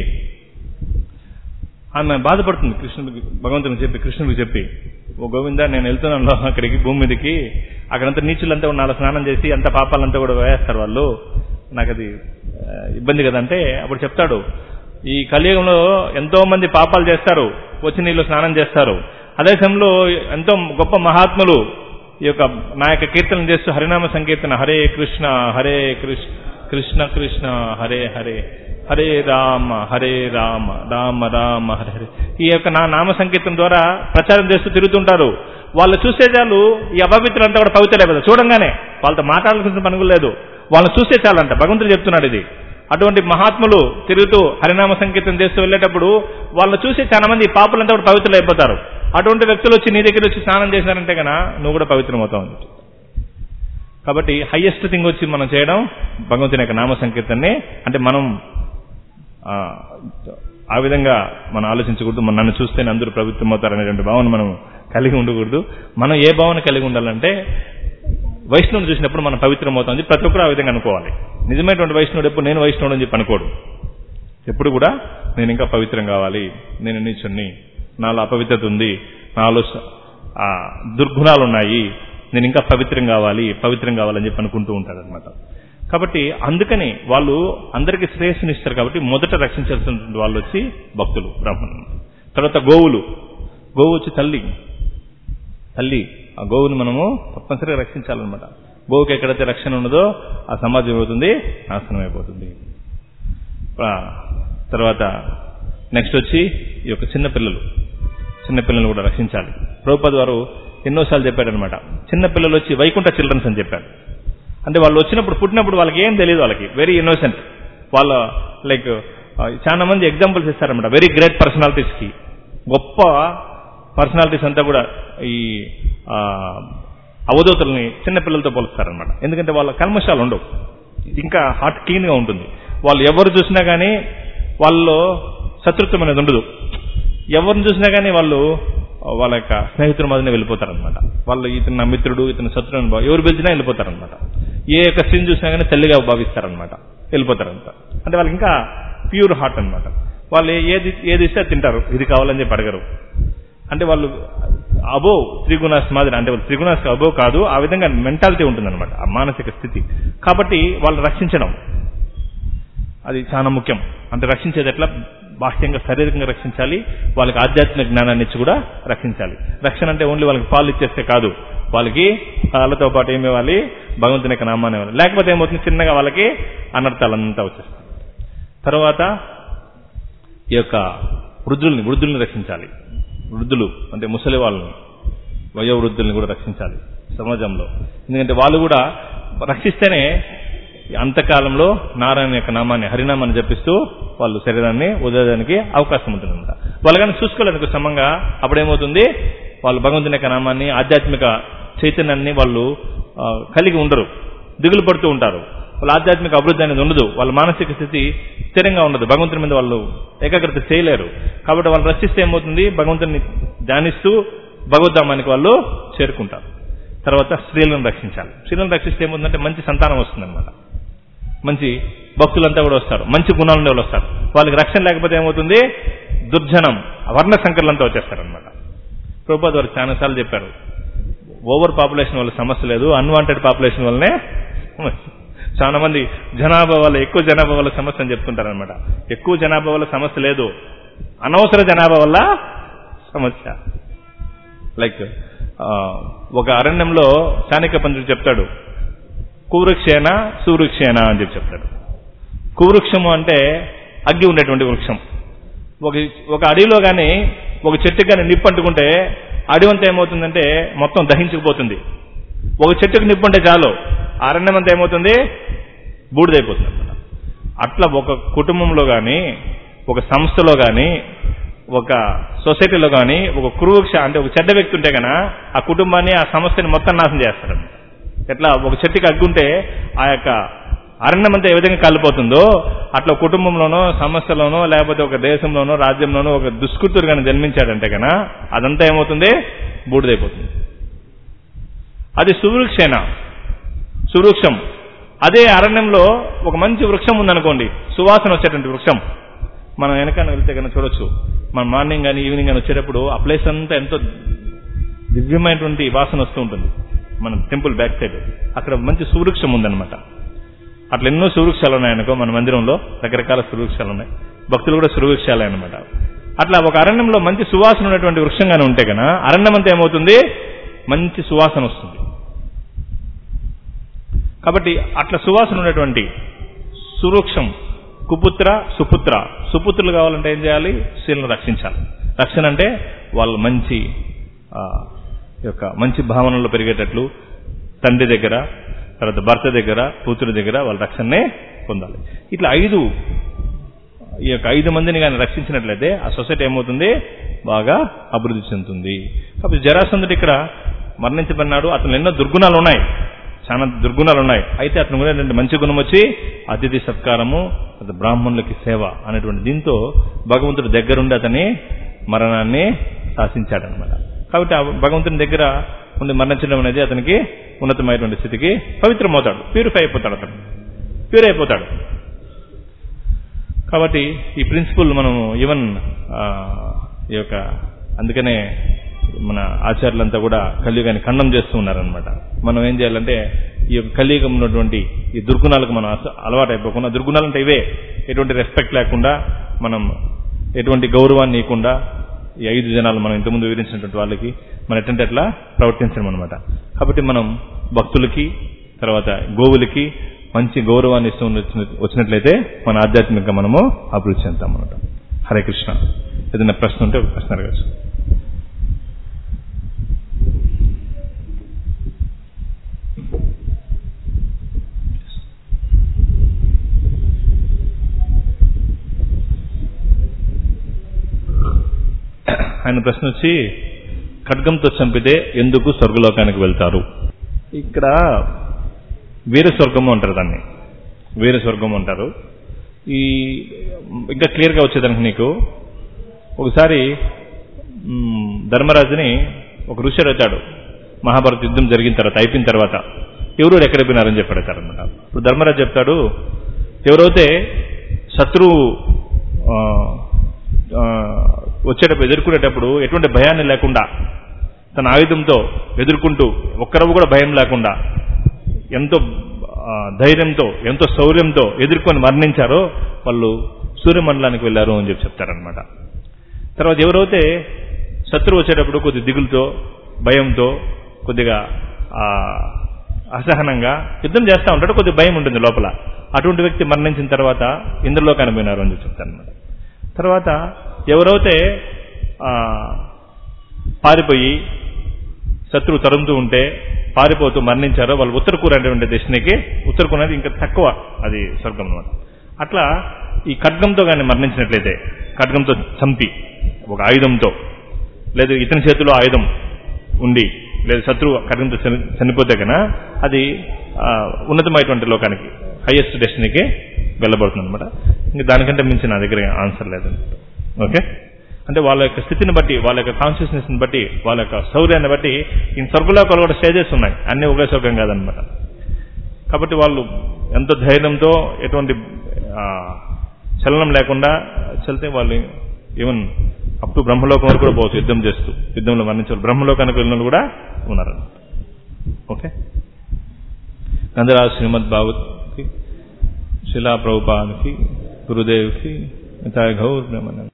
Speaker 1: ఆమె బాధపడుతుంది కృష్ణుడికి భగవంతునికి చెప్పి కృష్ణుడికి చెప్పి ఓ గోవింద నేను వెళ్తున్నాను అక్కడికి భూమి మీదకి అక్కడంతా నీచులంతా ఉన్న స్నానం చేసి అంత పాపాలంతా కూడా వేస్తారు వాళ్ళు నాకు అది ఆ, ఇబ్బంది కదంటే అప్పుడు చెప్తాడు ఈ కలియుగంలో ఎంతో మంది పాపాలు చేస్తారు వచ్చి నీళ్ళు స్నానం చేస్తారు అదే సమయంలో ఎంతో గొప్ప మహాత్ములు ఈ యొక్క నా యొక్క కీర్తన చేస్తూ హరినామ సంకీర్తన హరే కృష్ణ హరే కృష్ణ కృష్ణ కృష్ణ హరే హరే హరే రామ హరే రామ రామ రామ హరే హరే ఈ యొక్క నా నామ సంకీర్తన ద్వారా ప్రచారం చేస్తూ తిరుగుతుంటారు వాళ్ళు చూసే చాలు ఈ అపవిత్రులంతా కూడా పవిత్రలే కదా చూడంగానే వాళ్ళతో మాట్లాడాల్సిన పని కూడా లేదు వాళ్ళని చూస్తే చాలంట భగవంతుడు చెప్తున్నాడు ఇది అటువంటి మహాత్ములు తిరుగుతూ హరినామ సంకీర్తన చేస్తూ వెళ్ళేటప్పుడు వాళ్ళని చూసి చాలా మంది ఈ పాపులంతా కూడా పవిత్రులు అయిపోతారు అటువంటి వ్యక్తులు వచ్చి నీ దగ్గర వచ్చి స్నానం చేశారంటే కనుక నువ్వు కూడా పవిత్రమవుతావు అని కాబట్టి హైయెస్ట్ థింగ్ వచ్చి మనం చేయడం భగవంతుని యొక్క నామ సంకీర్తనని అంటే మనం ఆ, ఆ విధంగా మనం ఆలోచించకూడదు మన నన్ను చూస్తేనే అందరూ పవిత్రమవుతారు అనేటువంటి భావన మనం కలిగి ఉండకూడదు మనం ఏ భావన కలిగి ఉండాలంటే వైష్ణవుని చూసినప్పుడు మనం పవిత్రమవుతుంది ప్రతి ఒక్కరు ఆ విధంగా అనుకోవాలి నిజమైనటువంటి వైష్ణవుడు ఎప్పుడు నేను వైష్ణవుడు అని చెప్పి అనుకోడు ఎప్పుడు కూడా నేను ఇంకా పవిత్రం కావాలి నేను నీచుణ్ణి నాలో అపవిత్రత ఉంది నాలో స- ఆ దుర్గుణాలు ఉన్నాయి నేను ఇంకా పవిత్రం కావాలి పవిత్రం కావాలని చెప్పి అనుకుంటూ ఉంటాడనమాట కాబట్టి అందుకని వాళ్ళు అందరికీ శ్రేయస్సుని ఇస్తారు కాబట్టి మొదట రక్షించాల్సినటువంటి వాళ్ళు వచ్చి భక్తులు బ్రాహ్మణులు తర్వాత గోవులు గోవు వచ్చి తల్లి తల్లి ఆ గోవుని మనము తప్పనిసరిగా రక్షించాలన్నమాట గోవుకి ఎక్కడైతే రక్షణ ఉన్నదో ఆ సమాజం ఏమవుతుంది నాశనం అయిపోతుంది ఆ, తర్వాత నెక్స్ట్ వచ్చి ఈ యొక్క చిన్న పిల్లలు చిన్న పిల్లలు కూడా రక్షించాలి ప్రభుపద్ వారు ఎన్నోసార్లు చెప్పాడనమాట చిన్న పిల్లలు వచ్చి వైకుంఠ చిల్డ్రన్స్ అని చెప్పాడు అంటే వాళ్ళు వచ్చినప్పుడు పుట్టినప్పుడు వాళ్ళకి ఏం తెలియదు వాళ్ళకి వెరీ ఇన్నోసెంట్ వాళ్ళ లైక్ చాలా మంది ఎగ్జాంపుల్స్ ఇస్తారనమాట వెరీ గ్రేట్ పర్సనాలిటీస్ కి గొప్ప పర్సనాలిటీస్ అంతా కూడా ఈ ఆ, అవధూతల్ని చిన్న పిల్లలతో పోలుస్తారనమాట ఎందుకంటే వాళ్ళ కల్మషాలు ఉండవు ఇంకా హార్ట్ క్లీన్ గా ఉంటుంది వాళ్ళు ఎవరు చూసినా కానీ వాళ్ళలో శత్రుత్వం అనేది ఉండదు ఎవరిని చూసినా కానీ వాళ్ళు వాళ్ళ యొక్క స్నేహితుల మధ్యనే వెళ్ళిపోతారనమాట వాళ్ళు ఇతను నా మిత్రుడు ఇతను శత్రుడు అని భావ- ఎవరు పిలిచినా వెళ్ళిపోతారనమాట ఏ యొక్క స్త్రీని చూసినా కానీ తల్లిగా భావిస్తారనమాట వెళ్ళిపోతారంట అంటే వాళ్ళకి ఇంకా ప్యూర్ హార్ట్ అన్నమాట వాళ్ళు ఏది ఏది ఇస్తే అది తింటారు ఇది కావాలని చెప్పి అడగరు అంటే వాళ్ళు అబో త్రిగుణాస్ మాదిరి అంటే వాళ్ళు త్రిగుణాస్ అబో కాదు ఆ విధంగా మెంటాలిటీ ఉంటుందన్నమాట ఆ మానసిక స్థితి కాబట్టి వాళ్ళు రక్షించడం అది చాలా ముఖ్యం అంటే రక్షించేది ఎట్లా బాహ్యంగా శారీరకంగా రక్షించాలి వాళ్ళకి ఆధ్యాత్మిక జ్ఞానాన్ని ఇచ్చి కూడా రక్షించాలి రక్షణ అంటే ఓన్లీ వాళ్ళకి పాలు ఇచ్చేస్తే కాదు వాళ్ళకి పాలతో పాటు ఏమి ఇవ్వాలి భగవంతుని యొక్క నామాన్ని ఇవ్వాలి లేకపోతే ఏమవుతుంది చిన్నగా వాళ్ళకి అనర్థాలంతా వచ్చేస్తాయి తర్వాత ఈ యొక్క వృద్ధుల్ని వృద్ధుల్ని రక్షించాలి వృద్ధులు అంటే ముసలి వాళ్ళని వయోవృద్ధుల్ని కూడా రక్షించాలి సమాజంలో ఎందుకంటే వాళ్ళు కూడా రక్షిస్తేనే ఈ అంతకాలంలో నారాయణ యొక్క నామాన్ని హరినామాన్ని జపిస్తూ వాళ్ళు శరీరాన్ని వదిలేయడానికి అవకాశం ఉంటుందన్నమాట వాళ్ళు కానీ చూసుకోలేనికి సమంగా అప్పుడేమవుతుంది వాళ్ళు భగవంతుని యొక్క నామాన్ని ఆధ్యాత్మిక చైతన్యాన్ని వాళ్ళు ఆ, కలిగి ఉండరు దిగులు పడుతూ ఉంటారు వాళ్ళ ఆధ్యాత్మిక అభివృద్ధి అనేది ఉండదు వాళ్ళ మానసిక స్థితి స్థిరంగా ఉండదు భగవంతుని మీద వాళ్ళు ఏకాగ్రత చేయలేరు కాబట్టి వాళ్ళు రక్షిస్తే ఏమవుతుంది భగవంతుని ధ్యానిస్తూ భగవద్ధామానికి వాళ్ళు చేరుకుంటారు తర్వాత స్త్రీలను రక్షించాలి స్త్రీలను రక్షిస్తే ఏమవుతుందంటే మంచి సంతానం వస్తుందన్నమాట మంచి భక్తులంతా కూడా వస్తారు మంచి గుణాలు ఉండే వాళ్ళు వస్తారు వాళ్ళకి రక్షణ లేకపోతే ఏమవుతుంది దుర్జనం వర్ణ సంకర్లంతా వచ్చేస్తారనమాట ప్రభుపాద్ వారు చాలాసార్లు చెప్పారు ఓవర్ పాపులేషన్ వల్ల సమస్య లేదు అన్వాంటెడ్ పాపులేషన్ వల్లనే సమస్య. చాలా మంది జనాభా వల్ల ఎక్కువ జనాభా వల్ల సమస్య అని చెప్తుంటారనమాట ఎక్కువ జనాభా వల్ల సమస్య లేదు అనవసర జనాభా వల్ల సమస్య లైక్ ఆ, ఒక అరణ్యంలో చాణక్య పంతుడు చెప్తాడు కువృక్షేన సువృక్షేన అని చెప్పి చెప్తాడు కువృక్షము అంటే అగ్గి ఉండేటువంటి వృక్షం ఒక ఒక అడవిలో కానీ ఒక చెట్టుకి కానీ నిప్పు అంటుకుంటే అడవి అంతా ఏమవుతుందంటే మొత్తం దహించుకుపోతుంది ఒక చెట్టుకు నిప్పు అంటే చాలు అరణ్యం అంతా ఏమవుతుంది బూడిదైపోతుంది అన్నమాట అట్లా ఒక కుటుంబంలో కానీ ఒక సంస్థలో కానీ ఒక సొసైటీలో కానీ ఒక కురువృక్ష అంటే ఒక చెడ్డ వ్యక్తి ఉంటే గన ఆ కుటుంబాన్ని ఆ సంస్థని మొత్తం నాశనం చేస్తాడు ఎట్లా ఒక చెట్టుకి అగ్గుంటే ఆ యొక్క అరణ్యం అంతా ఏ విధంగా కాలిపోతుందో అట్లా కుటుంబంలోనో సంస్థలోనో లేకపోతే ఒక దేశంలోనో రాజ్యంలోనో ఒక దుష్కృతుడు కానీ జన్మించాడంటే గన అదంతా ఏమవుతుంది బూడిదైపోతుంది అది సువృక్షేన సువృక్షం అదే అరణ్యంలో ఒక మంచి వృక్షం ఉందనుకోండి సువాసన వచ్చేటువంటి వృక్షం మనం వెనకాల వెళ్తే కనుక చూడొచ్చు మన మార్నింగ్ కానీ ఈవినింగ్ కానీ వచ్చేటప్పుడు ఆ ప్లేస్ అంతా ఎంతో దివ్యమైనటువంటి వాసన వస్తూ ఉంటుంది మన టెంపుల్ బ్యాక్ సైడ్ అక్కడ మంచి సువృక్షం ఉందన్నమాట అట్లా ఎన్నో సువృక్షాలు ఉన్నాయనుకో మన మందిరంలో రకరకాల సువృక్షాలు ఉన్నాయి భక్తులు కూడా సువృక్షాలే అనమాట అట్లా ఒక అరణ్యంలో మంచి సువాసన ఉన్నటువంటి వృక్షంగానే ఉంటే కనుక అరణ్యం అంతా ఏమవుతుంది మంచి సువాసన వస్తుంది కాబట్టి అట్లా సువాసన ఉన్నటువంటి సువృక్షం కుపుత్ర సుపుత్ర సుపుత్రులు కావాలంటే ఏం చేయాలి స్త్రీలను రక్షించాలి రక్షణ అంటే వాళ్ళు మంచి ఆ, యొక్క మంచి భావనలో పెరిగేటట్లు తండ్రి దగ్గర తర్వాత భర్త దగ్గర కూతురు దగ్గర వాళ్ళ రక్షణనే పొందాలి ఇట్లా ఐదు ఈ యొక్క ఐదు మందిని కానీ రక్షించినట్లయితే ఆ సొసైటీ ఏమవుతుంది బాగా అభివృద్ధి చెందుతుంది కాబట్టి జరాసంధుడు ఇక్కడ మరణించబడినాడు అతను ఎన్నో దుర్గుణాలు ఉన్నాయి చాలా దుర్గుణాలు ఉన్నాయి అయితే అతను కూడా ఏంటంటే మంచి గుణం వచ్చి అతిథి సత్కారము అది బ్రాహ్మణులకి సేవ అనేటువంటి దీంతో భగవంతుడు దగ్గరుండి అతని మరణాన్ని శాసించాడనమాట కాబట్టి ఆ భగవంతుని దగ్గర ఉండి మరణించడం అనేది అతనికి ఉన్నతమైనటువంటి స్థితికి పవిత్రమవుతాడు ప్యూరిఫై అయిపోతాడు అతను ప్యూర్ అయిపోతాడు కాబట్టి ఈ ప్రిన్సిపల్ మనం ఈవెన్ ఆ, ఈ యొక్క అందుకనే మన ఆచార్యులంతా కూడా కలియుగాన్ని ఖండం చేస్తూ ఉన్నారనమాట మనం ఏం చేయాలంటే ఈ యొక్క కలియుగం ఉన్నటువంటి ఈ దుర్గుణాలకు మనం అస- అలవాటు అయిపోకుండా దుర్గుణాలు అంటే ఇవే ఎటువంటి రెస్పెక్ట్ లేకుండా మనం ఎటువంటి గౌరవాన్ని ఇవ్వకుండా ఈ ఐదు జనాలు మనం ఇంతకుముందు వివరించినటువంటి వాళ్ళకి మనం ఎట్టంటే అట్లా ప్రవర్తించడం అనమాట కాబట్టి మనం భక్తులకి తర్వాత గోవులకి మంచి గౌరవాన్ని ఇస్తూ వచ్చిన- వచ్చినట్లయితే మన ఆధ్యాత్మికంగా మనము అభివృద్ధి చెందుతాం అనమాట హరే కృష్ణ ఏదైనా ప్రశ్న ఉంటే ఒక ప్రశ్న అడగచ్చు ఆయన ప్రశ్న వచ్చి ఖడ్గంతో చంపితే ఎందుకు స్వర్గలోకానికి వెళ్తారు ఇక్కడ వీర స్వర్గము అంటారు దాన్ని వీర స్వర్గం అంటారు ఈ ఇంకా క్లియర్గా వచ్చేదానికి నీకు ఒకసారి మ్, ధర్మరాజుని ఒక ఋషి అడుగుతాడు మహాభారత యుద్ధం జరిగిన తర్వాత అయిపోయిన తర్వాత ఎవరు ఎక్కడ పోయినారని చెప్పి అడుగుతారనమాట ఇప్పుడు ధర్మరాజు చెప్తాడు ఎవరైతే శత్రువు ఆ, ఆ, వచ్చేటప్పుడు ఎదుర్కొనేటప్పుడు ఎటువంటి భయాన్ని లేకుండా తన ఆయుధంతో ఎదుర్కొంటూ ఒక్కరవు కూడా భయం లేకుండా ఎంతో ఆ, ధైర్యంతో ఎంతో శౌర్యంతో ఎదుర్కొని మరణించారో వాళ్ళు సూర్యమండలానికి వెళ్ళారు అని చెప్పి చెప్తారనమాట తర్వాత ఎవరైతే శత్రువు వచ్చేటప్పుడు కొద్ది దిగులుతో భయంతో కొద్దిగా ఆ, అసహనంగా యుద్ధం చేస్తూ ఉంటాడు కొద్ది భయం ఉంటుంది లోపల అటువంటి వ్యక్తి మరణించిన తర్వాత ఇంద్రలోకానికి పోయినారు అని చెప్పి చెప్తారనమాట తర్వాత ఎవరైతే ఆ, పారిపోయి శత్రువు తరుముతూ ఉంటే పారిపోతూ మరణించారో వాళ్ళు ఉత్తరకూర అనేటువంటి దశనికి ఉత్తరకూర అనేది ఇంకా తక్కువ అది స్వర్గం అనమాట అట్లా ఈ ఖడ్గంతో కానీ మరణించినట్లయితే ఖడ్గంతో చంపి ఒక ఆయుధంతో లేదు ఇతని చేతిలో ఆయుధం ఉండి లేదు శత్రువు ఖడ్గంతో చని- చనిపోతే కన్నా అది ఆ, ఉన్నతమైనటువంటి లోకానికి హైయెస్ట్ డెస్టినీకి వెళ్ళబడుతుంది అనమాట ఇంకా దానికంటే మించి నా దగ్గర ఆన్సర్ లేదు ఓకే అంటే వాళ్ళ యొక్క స్థితిని బట్టి వాళ్ళ యొక్క కాన్షియస్నెస్ ని బట్టి వాళ్ళ యొక్క శౌర్యాన్ని బట్టి ఈ స్వర్గలోకాలు కూడా స్టేజెస్ ఉన్నాయి అన్ని ఒకే స్వర్గం కాదనమాట కాబట్టి వాళ్ళు ఎంతో ధైర్యంతో ఎటువంటి ఆ, చలనం లేకుండా చలితే వాళ్ళు ఈవెన్ అప్ టు బ్రహ్మలోకం వరకు కూడా పోవచ్చు యుద్ధం చేస్తూ యుద్ధంలో మరణించారు బ్రహ్మలోకానికి వెళ్ళిన వాళ్ళు కూడా ఉన్నారు ఓకే నందరాజు శ్రీమద్ భాగవత్కి శిలా ప్రభుపానికి గురుదేవ్కి మితాయ గౌర్ బ్రహ్మణ